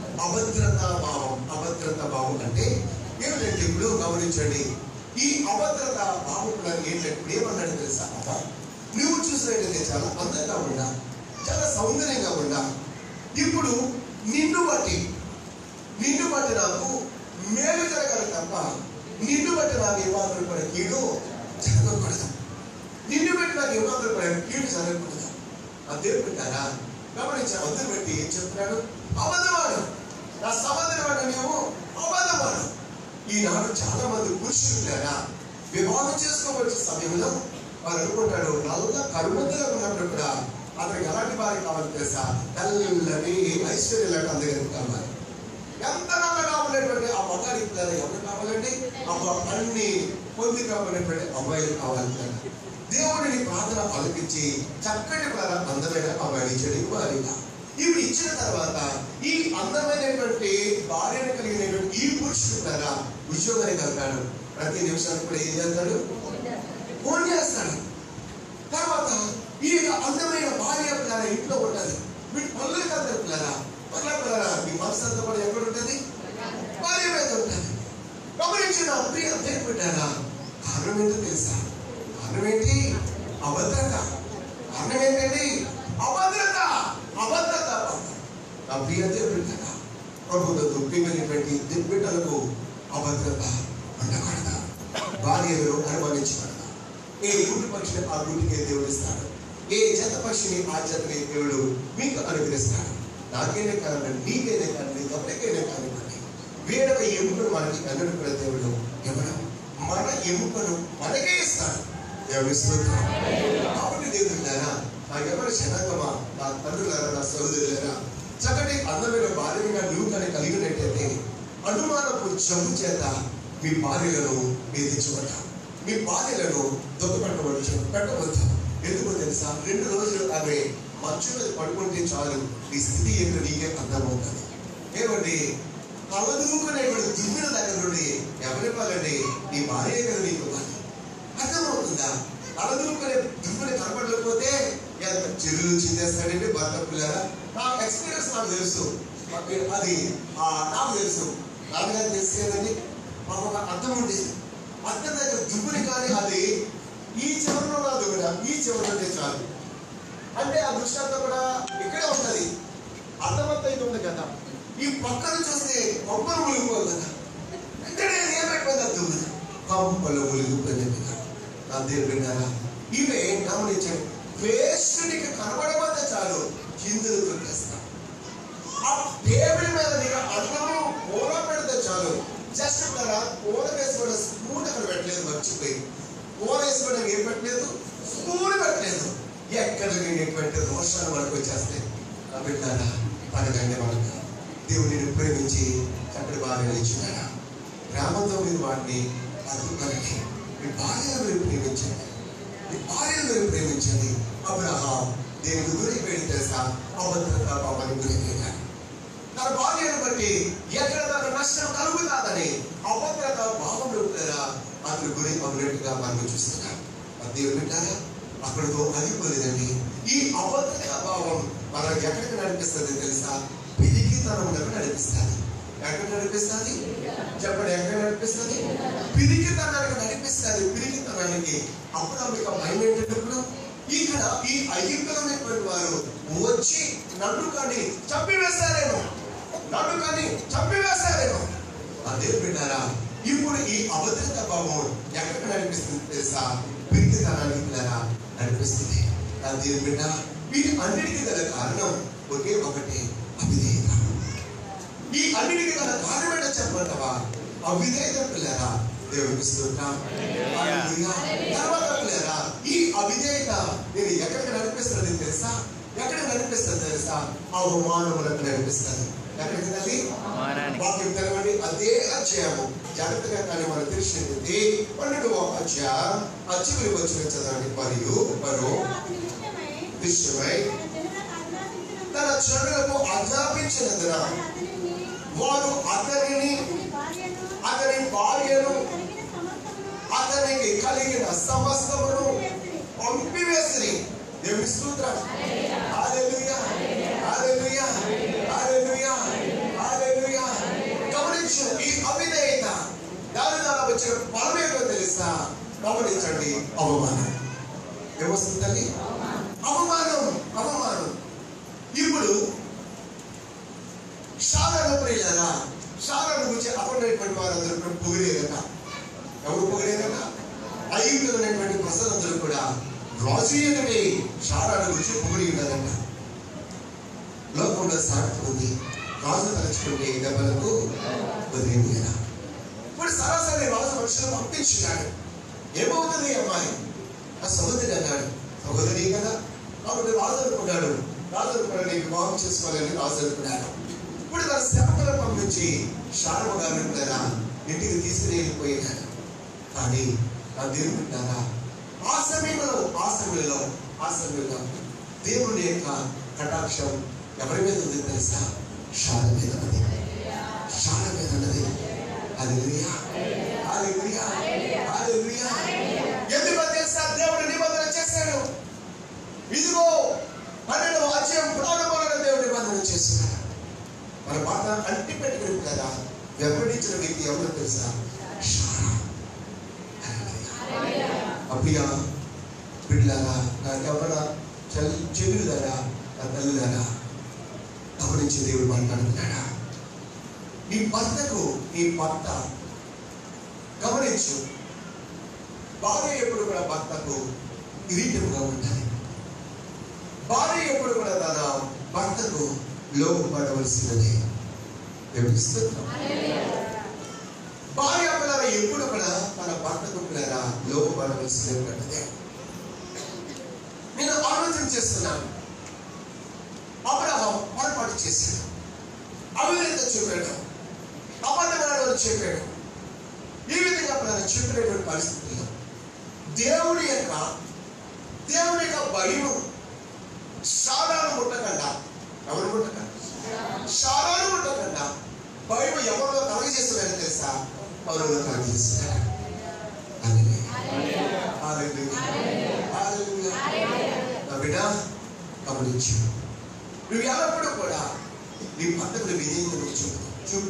అభద్రత భావం అభద్రత భావం అంటే ఏమిటంటే ఇప్పుడు గమనించండి ఈ అభద్రత భావం ఏంటంటే ఇప్పుడు ఏమన్నాడు తెలుసా అబ్బా నువ్వు చూసినట్టయితే చాలా అందంగా ఉండా చాలా సౌందర్యంగా ఉండా ఇప్పుడు నిన్ను బట్టి నిన్ను బట్టి నాకు మేలు జరగాలి తప్ప నిన్ను బట్టి నాకు ఏమాత్రం కూడా కీడు జరగకూడదు నిన్ను బట్టి నాకు ఏమాత్రం కూడా కీడు జరగకూడదు అదే పెట్టారా గమనించి అందరు బట్టి ఏం చెప్తున్నాడు అబద్ధమాడు నా సమాధానం మేము అబద్ధమాడు ఈనాడు చాలా మంది పురుషులు లేరా వివాహం చేసుకోవలసిన సమయంలో వారు అనుకుంటాడు నల్ల కరుమతగా ఉన్నప్పుడు కూడా అతనికి ఎలాంటి వారికి కావాలి తెలుసా తెల్లని ఐశ్వర్యం అందరికి కావాలి ఎంత నల్లగా ఉన్నటువంటి ఆ మగాడికి పిల్లలు ఎవరు కావాలండి అబ్బా అన్ని పొంది కావాలనేటువంటి అమ్మాయిలు కావాలి కదా దేవుడిని ప్రార్థన పలికించి చక్కటి పిల్లల అందమైన అమ్మాయిని ఇచ్చాడు వారిగా ఇవి ఇచ్చిన తర్వాత ఈ అందమైనటువంటి భార్యను కలిగినటువంటి ఈ పురుషుడు ద్వారా ఉద్యోగానికి వెళ్తాడు ప్రతి నిమిషానికి కూడా ఏం చేస్తాడు ఫోన్ చేస్తాడు తర్వాత ఈ అందమైన భార్య పిల్లల ఇంట్లో ఉంటది వీటి పనులు కదా పిల్లరా పనుల పిల్లరా మీ మనసు అంతా కూడా ఎక్కడ ఉంటుంది భార్య మీద ఉంటుంది గమనించిన ప్రియ పేరు పెట్టారా కారణం ఏంటో తెలుసా కారణం ఏంటి అభద్రత కారణం ఏంటండి అభద్రత అభద్రత నా ప్రియ దేవుడు కదా ప్రభుత్వ ప్రియమైనటువంటి బిడ్డలకు అభద్రత ఉండకూడదు భార్యలు అనుమానించకూడదు ఏ గుడ్డు పక్షిని ఆ గుడ్డికే దేవుడు ఇస్తాడు ఏ జత పక్షిని ఆ జతని దేవుడు మీకు అనుగ్రహిస్తాడు నాకేనే కాదండి నీకేనే కాదండి ఎవరికైనా కానివ్వండి వేరొక ఎముకను మనకి అన్నడు కూడా దేవుడు ఇవ్వడం మన ఎముకను మనకే ఇస్తాడు దేవుని స్తోత్రం కాబట్టి దేవుడున్నారా నా ఎవరి శనగమా నా తండ్రులారా నా సోదరులారా చక్కటి అందమైన భార్యగా నువ్వు కానీ కలిగినట్టయితే అనుమానపు జబ్బు చేత మీ భార్యలను వేధించవద్దు మీ భార్యలను దొంగపెట్టవచ్చు పెట్టవద్దు ఎందుకో తెలుసా రెండు రోజులు ఆమె మంచు మీద పడుకుంటే చాలు నీ స్థితి ఏంటో నీకే అర్థమవుతుంది ఏమండి కలదూకునేటువంటి దుమ్మిన దగ్గర నుండి ఎవరి వాళ్ళండి నీ భార్య కదా నీకు ఇవ్వాలి అర్థమవుతుందా కలదూకునే దుమ్మిని కనపడలేకపోతే ఎంత చెరువులు చిందేస్తాడండి భర్త పిల్లరా నా ఎక్స్పీరియన్స్ నాకు తెలుసు అది ఆ, నాకు తెలుసు నాన్నగారు తెలుసు కదండి మాకు ఒక అర్థం ఉండేది అర్థం దగ్గర దుమ్ముని కానీ అది ఈ చివరిలో నా దుమ్మిన ఈ చివరి ఉంటే చాలు అంటే ఆ దృష్టి అంతా కూడా ఇక్కడే ఉంటది అర్థమంతా ఇది ఉంది కదా ఈ పక్కన చూస్తే కొంపలు మునిగిపోదు కదా ఇక్కడ ఏమైపోయింది అది ఉంది కొంపలు మునిగిపోయింది కదా నా దేవుడు విన్నారా ఇవే గమనించండి వేస్ట్ నీకు కనబడమంటే చాలు కిందలు తొక్కేస్తా ఆ టేబుల్ మీద నీకు అన్నము కూర పెడితే చాలు జస్ట్ ఇక్కడ కూర వేసుకోవడం స్పూన్ అక్కడ పెట్టలేదు మర్చిపోయి కూర వేసుకోవడం ఏం పెట్టలేదు స్పూన్ పెట్టలేదు ఎక్కడ నేను పెట్టలేదు వర్షాలు మనకు వచ్చేస్తాయి ఆ బిడ్డారా పడకండి మనకు దేవుడు నేను ప్రేమించి చక్కటి బాగా ఇచ్చినారా గ్రామంతో మీరు వాటిని అద్భుతానికి మీ భార్యను మీరు ప్రేమించండి మీ భార్యను మీరు ప్రేమించండి అబ్రహాం దేవుని గురికి వెళ్ళి తెలుసా అభద్రత పాపాన్ని గురిపోయినాడు తన భార్యను బట్టి ఎక్కడ తన నష్టం కలుగుతాదని అభద్రత భావంలో ఉంటారా అతని గురి అవినట్టుగా మనం చూస్తున్నాం మరి దేవుడు వింటారా అక్కడితో ఆగిపోలేదండి ఈ అభద్రత భావం మనం ఎక్కడికి నడిపిస్తుంది తెలుసా పిరికితనంలోకి నడిపిస్తుంది ఎక్కడ నడిపిస్తుంది చెప్పండి ఎక్కడ నడిపిస్తుంది పిరికితనానికి నడిపిస్తుంది పిరికితనానికి అప్పుడు మీకు భయం ఏంటంటే ఇప్పుడు ఇక్కడ ఈ అయ్యున్నటువంటి వారు వచ్చి నన్ను కానీ చంపివేస్తారేమో నన్ను కానీ చంపివేస్తారేమో అదే బిడ్డారా ఇప్పుడు ఈ అభద్రత భావం ఎక్కడికి నడిపిస్తుంది తెలుసా పిరికితనానికి పిల్లరా నడిపిస్తుంది అదే బిడ్డ వీటి అన్నిటికీ గల కారణం ఒకే ఒకటి అవిధేయత ఈ అన్నిటికీ గల కారణం ఏంటో చెప్పమంటావా అవిధేయత పిల్లరా దేవునికి స్తోత్రం హల్లెలూయా. తర్వాత పిల్లరా ఈ అవిధేయత నేను ఎక్కడికి నడిపిస్తుంది తెలుసా ఎక్కడ నడిపిస్తుంది తెలుసా అవమానములకు నడిపిస్తుంది ఎక్కడికి తల్లి అవమానానికి. వాక్యం తెలవండి అదే అధ్యాయము జాగ్రత్తగా కానీ మనం తెలిసింది పన్నెండవ అధ్యాయం ఆ చివరి వచ్చిన చదవండి మరియు మరో అతని విషయమై విషయమై తన జనులకు ఆజ్ఞాపించినందున తన చెడులకు ఆజ్ఞాపించినందున వారు వారు అతనిని అతనిని అతని భార్యను అతని భార్యను కలిగిన అతనికి సమస్తమును కలిగిన సమస్తమును వేసిరి. పంపివేసిరి దేవుని స్తోత్రం హల్లెలూయా హల్లెలూయా హల్లెలూయా హల్లెలూయా గమనించు ఈ అవిధేయత దాని ద్వారా వచ్చిన ఫలం ఏంటో తెలుసా గమనించండి అవమానం ఏమొస్తుంది తల్లి అవమానం అవమానం ఇప్పుడు శాలను ప్రియులరా శాలను గురించి అప్పుడైనటువంటి వారందరూ కూడా పొగిడేదట ఎవరు పొగిడేదట ఐదు ఉన్నటువంటి ప్రజలందరూ కూడా రాజు ఎదుటి శాలను గురించి పొగిడి ఉన్నదట లోకంలో సాగుతూ ఉంది రాజు తలుచుకుంటే దెబ్బలకు వదిలింది కదా ఇప్పుడు సరాసరి రాజు మనుషులు పంపించినాడు ఏమవుతుంది ఈ అమ్మాయి ఆ సహోదరి అన్నాడు సహోదరి కదా కాబట్టి రాజు అనుకున్నాడు రాజు అనుకున్నాడు నీకు వివాహం చేసుకోవాలని రాజు అనుకున్నాడు ఇప్పుడు తన సేవకులను పంపించి శారమ గారిని కూడా ఇంటికి తీసుకుని వెళ్ళిపోయినాడు కానీ నా దేవుడు వింటారా ఆ సమయంలో ఆ సమయంలో ఆ సమయంలో దేవుని యొక్క కటాక్షం ఎవరి మీద ఉంది తెలుసా శాల మీద ఉంది శాల మీద ఉన్నది హల్లెలూయా హల్లెలూయా హల్లెలూయా ఎందుకో తెలుసా దేవుడు నిబంధన చేశాడు ఇదిగో పన్నెండు అధ్యాయం ప్రారంభంలో దేవుడు నిబంధన చేస్తున్నాడు మన పాత అంటి పెట్టుకుని కదా వెంబడించిన వ్యక్తి ఎవరో తెలుసా శారా హల్లెలూయా. అప్పియ బిడ్డలారా నా ఎవర చెల్లులారా నా తల్లులారా గమనించి దేవుడు మాట్లాడుతున్నాడా నీ భర్తకు నీ భర్త గమనించు భార్య ఎప్పుడు కూడా భర్తకు కిరీటంగా ఉండాలి భార్య ఎప్పుడు కూడా తన భర్తకు లోపడవలసినది దేవునికి స్తోత్రం. భార్య పిల్లల ఎప్పుడు కూడా తన భర్తకు పిల్లల లోపడవలసినటువంటిదే నేను ఆలోచన చేస్తున్నాను అబ్రహం పొరపాటు చేశాడు అవినీత చెప్పాడు అబద్ధమైన చెప్పాడు ఈ విధంగా మనం చెప్పినటువంటి పరిస్థితుల్లో దేవుడి యొక్క దేవుడి యొక్క భయము సారాను ముట్టకుండా ఎవరు ముట్టకుండా సారాను ముట్టకుండా బైబిల్ ఎవరిలో కలగ చేస్తున్నారని తెలుసా పౌరులు కలగ చేస్తున్నారు నా బిడ్డ గమనించు నువ్వు ఎల్లప్పుడూ కూడా నీ భర్తకు విధేయత నువ్వు చూపు చూపు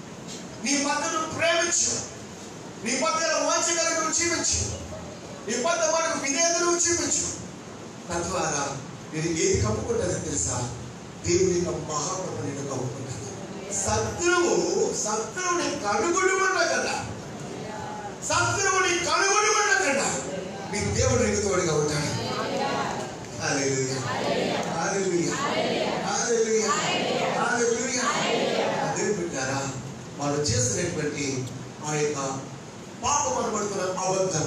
నీ భర్తను ప్రేమించు నీ భర్తల వాంఛ కలిగి నువ్వు జీవించు నీ భర్త మనకు విధేయత నువ్వు చూపించు తద్వారా నేను ఏది కప్పుకుంటానో తెలుసా దేవుని యొక్క మహాప్రభు నేను కప్పుకుంటాను శత్రువు శత్రువుని కనుగొని ఉండగలరా శత్రువుని కనుగొని ఉండగలరా మీ దేవుడు నీకు తోడుగా ఉంటాడు హల్లెలూయా హల్లెలూయా హల్లెలూయా హల్లెలూయా అదే బిడ్డారా వాళ్ళు చేసినటువంటి ఆ యొక్క పాపం అనబడుతున్న అబద్ధం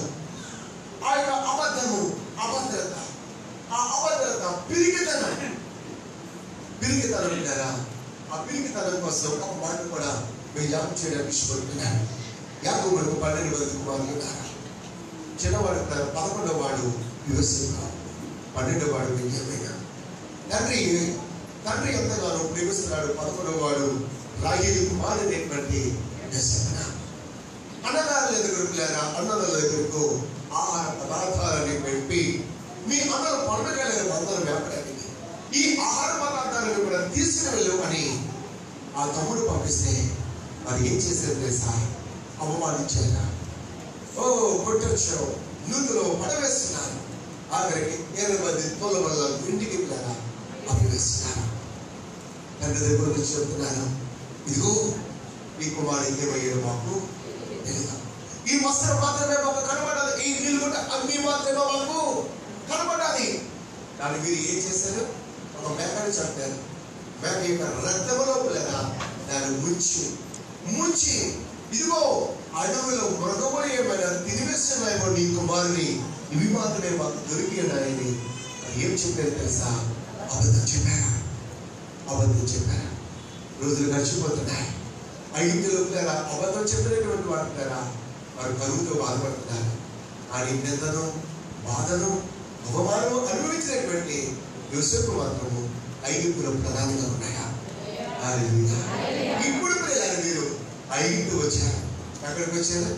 ఆ యొక్క అబద్ధము అభద్రత ఆ అభద్రత పిరిగితనం పిరిగితనం విన్నారా ఆ పిరిగితనం కోసం ఒక మాట కూడా మీరు యాపం చేయడానికి ఇష్టపడుతున్నాను యాకోబులకు పన్నెండు మంది కుమారులు ఉన్నారు చిన్నవాడు ఉన్నారు పదకొండవ వాడు యువసేన పన్నెండవ వాడు విజయమైన తండ్రి తండ్రి ఎంతగానో ప్రేమిస్తున్నాడు పదకొండవ వాడు రాగిరి కుమారుడైనటువంటి యోసేన అన్నగారుల దగ్గరకు లేరా అన్నల దగ్గరకు ఆహార పదార్థాలని పెట్టి మీ అన్నలు పండుగలను అందరూ వేపడానికి ఈ ఆహార పదార్థాలను కూడా తీసుకుని వెళ్ళు అని ఆ తమ్ముడు పంపిస్తే మరి ఏం చేశారు తెలుసా అవమానించారా ఓ కొట్టొచ్చావు నూతులో పడవేస్తున్నారు ఆఖరికి ఏడు మంది తోల వల్ల ఇంటికి వెళ్ళారా అప్పివేస్తున్నారు తండ్రి దగ్గర నుంచి చెప్తున్నాను ఇదిగో ఈ కుమారుడు ఏమయ్యాడు మాకు తెలియదు ఈ వస్త్రం మాత్రమే మాకు కనబడాలి ఈ నీళ్ళు కూడా అగ్ని మాత్రమే మాకు కనబడాలి దాని మీరు ఏం చేశారు ఒక మేకని చంపారు మేక యొక్క రక్తములో పిల్లరా దాన్ని ముంచి ముంచి ఇదిగో అడవిలో మృగములు ఏమైనా తినివేస్తున్నాయేమో నీ కుమారుని ఇవి మాత్రమే మాకు దొరికి ఉన్నాయని ఏం చెప్పారు తెలుసా అబద్ధం చెప్పారా అబద్ధం చెప్పారా రోజులు గడిచిపోతున్నాయి ఐదులో పిల్లరా అబద్ధం చెప్పినటువంటి వారు పిల్లరా వారు కరువుతో బాధపడుతున్నారు కానీ నిందను బాధను అవమానము అనుభవించినటువంటి యోసేపు మాత్రము ఐదుగురు ప్రధానంగా ఉన్నాయా హల్లెలూయా. ఇప్పుడు ప్రియులారా మీరు ఐదు వచ్చారు ఎక్కడికి వచ్చారు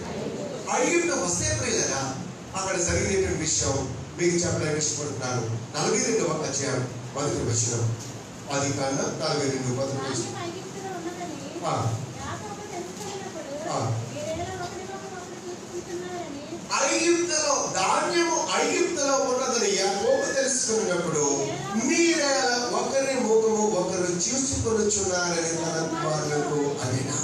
ఐదు వస్తే ప్రియులారా అక్కడ జరిగినటువంటి విషయం మీకు చెప్పడానికి ఇష్టపడుతున్నాను నలభై రెండవ అధ్యాయం మొదటి వచ్చిన అది కన్నా నలభై రెండు మొదటి వచ్చిన ధాన్యం ఐగుప్తులో ఉన్నదని ఆ. యాకోబు తెలుసుకున్నప్పుడు ఆ. మీరేలా ఒకరినొకరు చూసుకుంటున్నారని ఐగుప్తులో ధాన్యము ఐగుప్తులో ఉన్నదని యాకోబు తెలుసుకున్నప్పుడు మీరే ఒకరి ముఖము ఒకరు చూసుకొనుచున్నారని తన కుమారులకు అనినా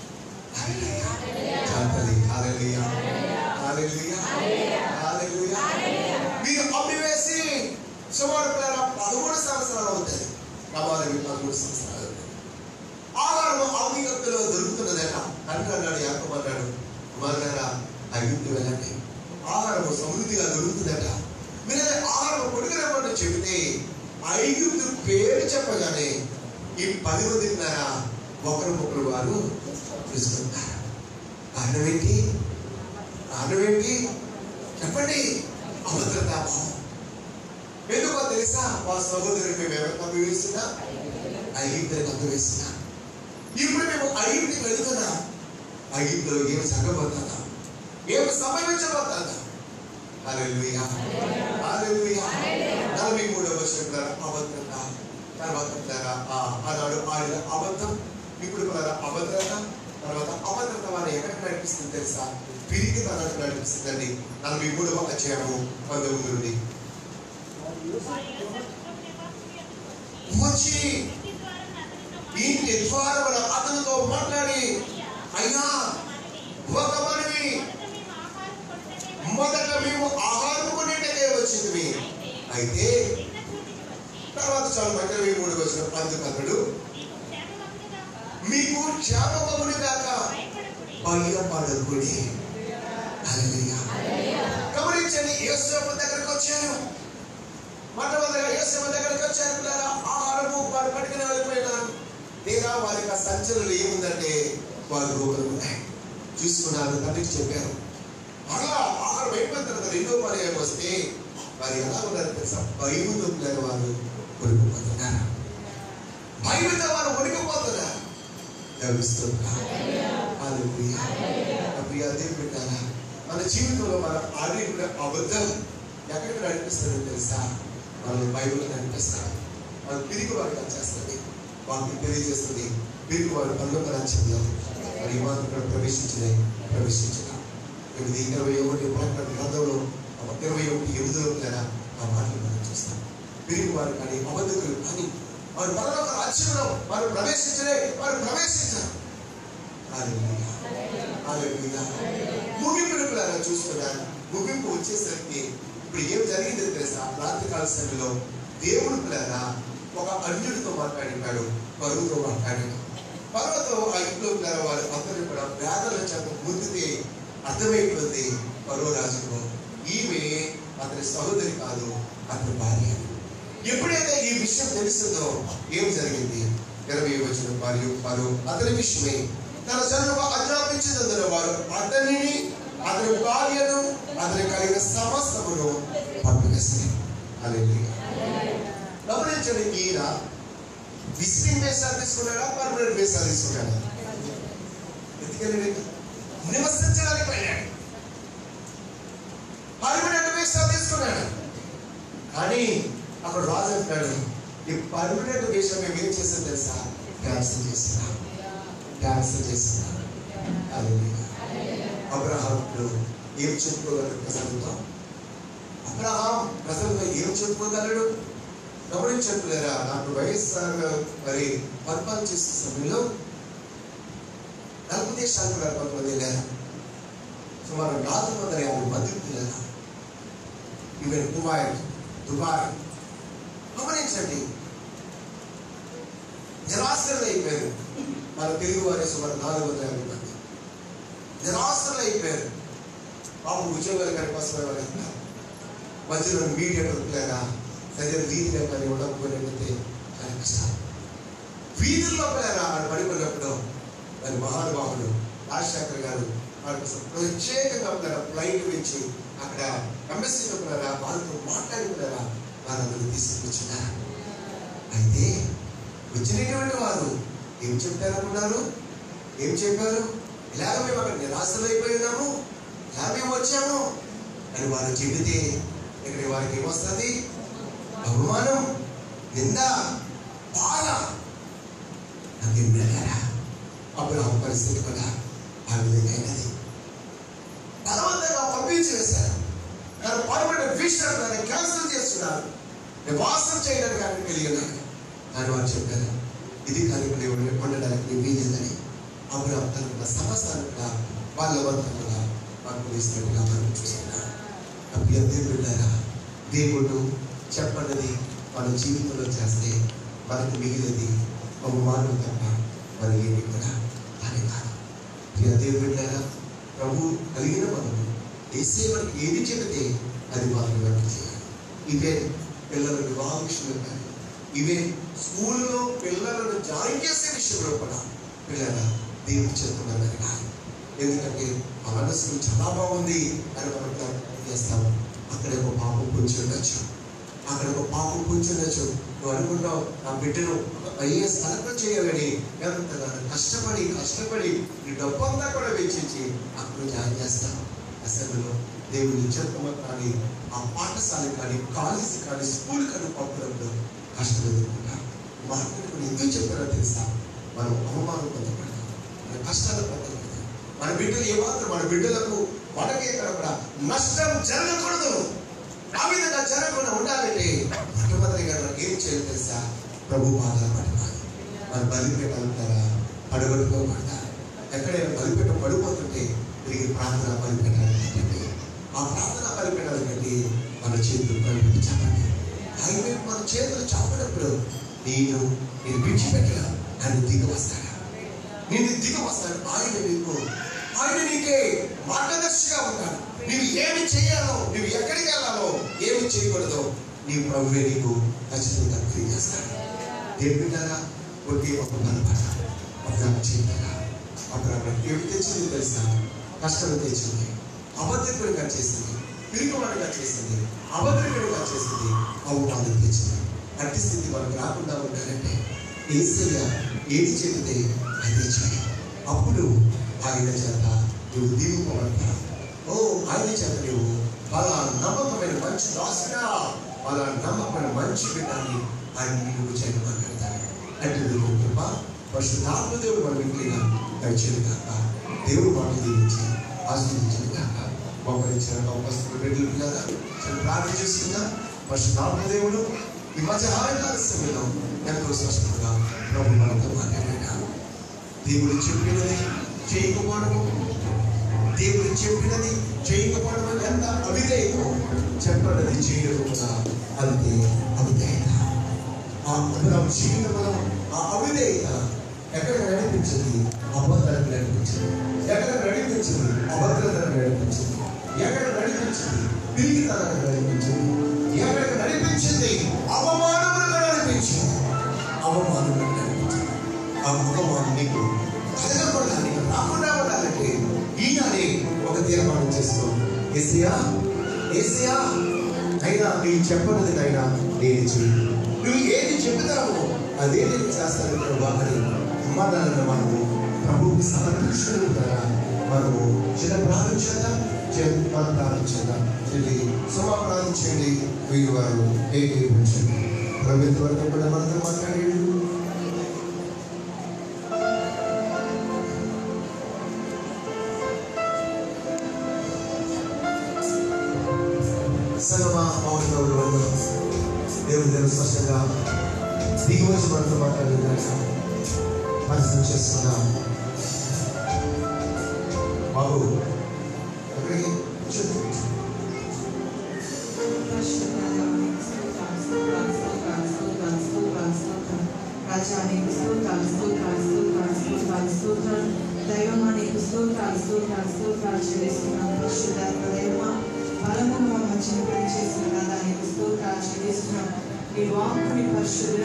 హల్లెలూయా. హల్లెలూయా. హల్లెలూయా. మీరు అమ్మివేసి సుమారు పిల్లల పదమూడు సంవత్సరాలు అవుతాయి ప్రమాదం పదమూడు సంవత్సరాలు అవుతాయి ఆహారం ఆవిగత్తులో దొరుకుతున్నదట తండ్రి అన్నాడు యాకోబు అన్నాడు కుమారులారా ఐగుప్తు వెళ్ళండి ఆహారం సమృద్ధిగా దొరుకుతుందట మీరు అదే ఆహారం కొడుకురమ్మంటూ చెబితే ఐగుప్తు పేరు చెప్పగానే ఈ పది మందిన్నారా ఒకరు ముగ్గురు వారు తీసుకుంటారు కారణం ఏంటి కారణం ఏంటి చెప్పండి అభద్రతా భావం ఎందుకో తెలుసా మా సహోదరుడు మేము ఎవరు పంపివేస్తున్నా ఐగుప్తుని పంపివేస్తున్నా ఇప్పుడు మేము ఐగుప్తికి వెళుతున్నాం ఐగుప్తులో ఏమి జరగబోతుందా ఏమి సంభవించబోతుందా హల్లెలూయా హల్లెలూయా నలభై మూడవ వర్షం అభద్రత తర్వాత పిల్లరా, ఆ ఆనాడు ఆడిన అబద్ధం ఇప్పుడు పిల్లరా అభద్రత తర్వాత అభద్రత వారిని ఎక్కడ నడిపిస్తుంది తెలుసా పిరికి తనకు నడిపిస్తుందండి నలభై మూడవ అధ్యాయము పంతొమ్మిది నుండి వచ్చి ఇంటి ద్వారమున అతనితో మాట్లాడి అయ్యా ఒక మనవి మొదట మేము ఆహారం కొనేటకే వచ్చింది అయితే తర్వాత చాలా మంచి మూడు వచ్చిన అందుకు అతడు మీకు క్షేమముని కాక భయపడకుడి హల్లెలూయా. గమనించండి యేసుప్రభు దగ్గరికి వచ్చారు మొట్టమొదటిగా యేసుప్రభు దగ్గరికి వచ్చారు పిల్లరా ఆహారము వారు పట్టుకుని వెళ్ళిపోయినారు తీరా వారి యొక్క సంచలనం ఏముందంటే వారి రోగులు ఉన్నాయి చూసుకున్నారు తండ్రికి చెప్పారు మరలా ఆహారం అయిపోయిన తర్వాత రెండో పర్యాయం వస్తే వారు ఎలా ఉన్నారు తెలుసా భయముతో పిల్లలు వారు వణికిపోతున్నారు భయమితో వారు వణికిపోతున్నారు గమనిస్తున్నారు హల్లెలూయా. నా ప్రియ దేవుని బిడ్డారా, మన జీవితంలో మన ఆడి కూడా అబద్ధం ఎక్కడికి నడిపిస్తుందో తెలుసా మనల్ని బైబిల్ నడిపిస్తాడు మనం పిరిగి వారికి చేస్తుంది వాటిని తెలియజేస్తుంది పిరిగి వారు పనులకు రాజ్యంలో మరి ఈ మాత్రం కూడా ప్రవేశించినాయి ప్రవేశించగా ఎనిమిది ఇరవై ఒకటి ప్రకటన గ్రంథంలో ఇరవై ఒకటి ఎనిమిదిలో లేదా ఆ మాటలు మనం చూస్తాం పిరిగి వారు కానీ అబద్ధకులు కానీ వారు పరలోక రాజ్యంలో వారు ప్రవేశించలే వారు ప్రవేశించారు హల్లెలూయా. హల్లెలూయా. ముగింపు పిల్లలు చూస్తున్నాను ముగింపు వచ్చేసరికి ఇప్పుడు ఏం జరిగిందో తెలుసా రాత్రికాల సమయంలో దేవుడు పిల్లరా ఒక అన్యుడితో మాట్లాడినాడు పరువుతో మాట్లాడాడు పర్వతో ఆ ఇంట్లో పిల్లల వారు అందరూ కూడా వేదల చేత ముందుతే అర్థమైపోయింది పరువు రాజుకు ఈమె అతని సహోదరి కాదు అతని భార్య ఎప్పుడైతే ఈ విషయం తెలిసిందో ఏం జరిగింది ఇరవై వచ్చిన మరియు వారు అతని విషయమై తన జనులకు ఆజ్ఞాపించినందున వారు అతనిని అతని భార్యను అతని కలిగిన సమస్తమును పంపివేస్తారు హల్లెలూయా. గమనించండి ఈయన విజిటింగ్ వేసాలు తీసుకున్నాడా పర్మనెంట్ వేసాలు తీసుకున్నాడా ఎందుకని నివసించడానికి వెళ్ళాడు పర్మనెంట్ వేసాలు తీసుకున్నాడు కానీ అక్కడ రాజు అంటాడు ఈ పర్మనెంట్ దేశం మేము ఏం చేస్తాం తెలుసా క్యాన్సిల్ చేస్తున్నాం క్యాన్సిల్ చేస్తున్నాం హల్లెలూయా. అబ్రహాముడు ఏం చెప్పుకోగలడు ప్రజలతో అబ్రహాం ప్రజలతో ఏం చెప్పుకోగలడు గమనించట్లేరా నాకు వయస్సు మరి పరిపాలన చేసే సమయంలో నలుగు దేశాలకు కూడా కొంతమంది వెళ్ళారు సుమారు నాలుగు వందల యాభై మంది పిల్లలు ఈవెన్ కువైట్ దుబాయ్ గమనించండి నిరాశ్రలు అయిపోయారు మన తెలుగు వారి సుమారు నాలుగు వందల యాభై మంది నిరాశ్రలు అయిపోయారు బాబు ఉద్యోగాలు కనిపిస్తున్న వాళ్ళు ఉన్నారు. మధ్యలో మీడియేటర్ పిల్లగా సరైన వీధిలో కానీ ఉండకపోయినట్లయితే చాలా కష్టం వీధుల్లో పిల్లగా ఆడు పడిపోయినప్పుడు మరి మహానుభావుడు రాజశేఖర్ గారు వారి కోసం ప్రత్యేకంగా పిల్లల ఫ్లైట్ నుంచి అక్కడ ఎంబసీలో పిల్లరా వాళ్ళతో మాట్లాడుకున్నారా వారందరూ తీసుకొచ్చినారు అయితే వచ్చినటువంటి వారు ఏం చెప్పారనుకున్నారు ఏం చెప్పారు ఇలాగ మేము అక్కడ నిరాశలు అయిపోయినాము ఇలా మేము వచ్చాము అని వారు చెబితే ఇక్కడ వారికి ఏమొస్తుంది అవమానం నింద బాధ నాకు వినగారా అప్పుడు ఆ పరిస్థితి కూడా ఆ విధంగా అయినది బలవంతంగా పంపించి వేశారు తన పరమైన విషయం దాన్ని క్యాన్సిల్ చేస్తున్నారు నివాసం చేయడానికి ఆయన కలిగినాడు అని వారు చెప్పారు ఇది కలిపి ఉండడానికి నీ వీలేదని అప్పుడు తన సమస్తాన్ని కూడా బలవంతం కూడా పంపిస్తున్నట్టుగా మనం చూస్తున్నాం అప్పుడు ఎంత బిడ్డారా దేవుడు చెప్పన్నది మన జీవితంలో చేస్తే మనకు మిగిలినది అవమానం తప్ప మరి ఏమి కూడా అని కాదు ప్రియ దేవుడు బిడ్డారా ప్రభు కలిగిన మనము ఏసే మనకి ఏది చెబితే అది మాత్రం వెంట చేయాలి ఇవే పిల్లల వివాహ విషయంలో కానీ ఇవే స్కూల్లో పిల్లలను జాయిన్ చేసే విషయంలో కూడా పిల్లల దేవుడు చెప్తున్నారు కాదు ఎందుకంటే ఆ మనసు చాలా బాగుంది అని మనం ప్రార్థన చేస్తాం అక్కడ ఒక పాపం పొంచి ఉండొచ్చు అక్కడ ఒక పాపం పొంచి ఉండొచ్చు నువ్వు అనుకుంటావు నా బిడ్డను ఐఏఎస్ కలెక్టర్ చేయాలని ఎంతగానో కష్టపడి కష్టపడి ఈ డబ్బంతా కూడా వెచ్చించి అక్కడ జాయిన్ చేస్తాం అసెంబ్లీలో దేవుని చెత్తమ కానీ ఆ పాఠశాల కానీ కాలేజ్ కానీ స్కూల్ కానీ పంపడంలో కష్టం ఎదుర్కొంటాం మార్కెట్ కూడా ఎందుకు చెప్పారో తెలుసా మనం అవమానం పొందకూడదు మన కష్టాలు పొందకూడదు మన బిడ్డలు ఏమాత్రం మన బిడ్డలకు మనకి ఎక్కడ కూడా నష్టం జరగకూడదు ఆ విధంగా జరగకుండా ఉండాలంటే మొట్టమొదటిగా మనకి ఏం చేయాలి తెలుసా ప్రభు పాదాలు పడవాలి మన బలిపెట్టాలంటారా పడగొట్టుకోకూడదా ఎక్కడైనా బలిపెట్ట పడిపోతుంటే తిరిగి ప్రార్థన బలిపెట్టాలి పెట్టండి ఆ ప్రార్థన బలిపెట్టాలి పెట్టి మన చేతులు బలిపెట్టి చెప్పండి ఆయన మన చేతులు చాపినప్పుడు నేను నేను విడిచిపెట్టగా ఆయన దిగి వస్తాడా నేను దిగి వస్తాడు ఆయన నీకు ఆయన నీకే మార్గదర్శిగా ఉంటాడు నీవు ఏమి చేయాలో నువ్వు ఎక్కడికి వెళ్ళాలో ఏమి చేయకూడదో నీ ప్రభువే నీకు ఖచ్చితంగా తెలియజేస్తాడు దేవుడారా ఒకే ఒక బలపడ అప్పుడు చేయగలరా అప్పుడు అక్కడ ఏమి తెచ్చింది తెలుసా కష్టం తెచ్చింది అబద్ధికుడిగా చేసింది పిరిగివాడిగా చేసింది అబద్ధికుడిగా చేసింది అవమానం తెచ్చింది అట్టి స్థితి మనకు రాకుండా ఉండాలంటే ఏసయ్య ఏది చెబితే అదే చేయి అప్పుడు ఆయన చేత నువ్వు దీవింపబడతావు ఓ ఆయన చేత నువ్వు అలా నమ్మకమైన మంచి దాసుగా అలా నమ్మకమైన మంచి బిడ్డని ఆయన నువ్వు చేయడం మాట్లాడతాడు అంటే నువ్వు కృప పరిశుద్ధాత్మ దేవుడు మన ఇంట్లో దయచేది కాక దేవుడు మాట దీవించి ఆశీర్వదించింది కాక మమ్మల్ని అవకాశం బిడ్డలు కదా ప్రార్థన చేస్తుందా పరిశుద్ధాత్మ దేవుడు ఈ మధ్య ఆరోగ్య సమయంలో ఎంతో స్పష్టంగా ప్రభు మనతో మాట్లాడాడు దేవుడు చెప్పినది చేయకపోవడము దేవుడు చెప్పినది చేయకపోవడం ఎంత అవిధేయతో చెప్పినది చేయడం కూడా అంతే అవిధేయత ఆ మనం జీవితంలో ఆ అవిధేయత ఎక్కడ నడిపించింది అబద్ధాలకు నడిపించింది ఎక్కడ నడిపించింది అభద్రతను నడిపించింది ఎక్కడ నడిపించింది పిరిగితనాన్ని నడిపించింది ఎక్కడ నడిపించింది అవమానములకు నడిపించింది అవమానములకు నడిపించింది ఆ అవమానం నీకు కలగకుండా నీకు రాకుండా ఉండాలంటే ఈనాడే ఒక తీర్మానం చేసుకో ఏసియా ఏసియా అయినా నీవు చెప్పనది అయినా నేను చేయి నువ్వు ఏది చెబుతావో అదే నేను చేస్తాను ప్రభా అని సమాధానంగా మనము ప్రభువుకి సమర్పించడం ద్వారా మనము చిన్న ప్రార్థించేద్దాం చిన్న ప్రార్థించేద్దాం చెల్లి సుమా ప్రార్థించండి వీరు వారు ఏకీపించండి ప్రభుత్వ వరకు కూడా మనతో మాట్లాడేది సంగమా మౌనములు వల్ల దేవుని దేవుడు స్పష్టంగా దిగువచ్చి మనతో మాట్లాడిన పరిస్థితి చేసుకున్నాం బాబు ఎక్కడికి చెప్పు రాజానికి స్తోత్రాలు స్తోత్రాలు స్తోత్రాలు స్తోత్రాలు స్తోత్రాలు దైవమా నీకు స్తోత్రాలు స్తోత్రాలు స్తోత్రాలు చెల్లిస్తున్నాం పరిశుద్ధాత్మ దైవమ బలముగా మధ్యన పనిచేసిన దానికి స్తోత్రాలు చెల్లిస్తున్నాం నీ వాక్కుని పరిశుద్ధ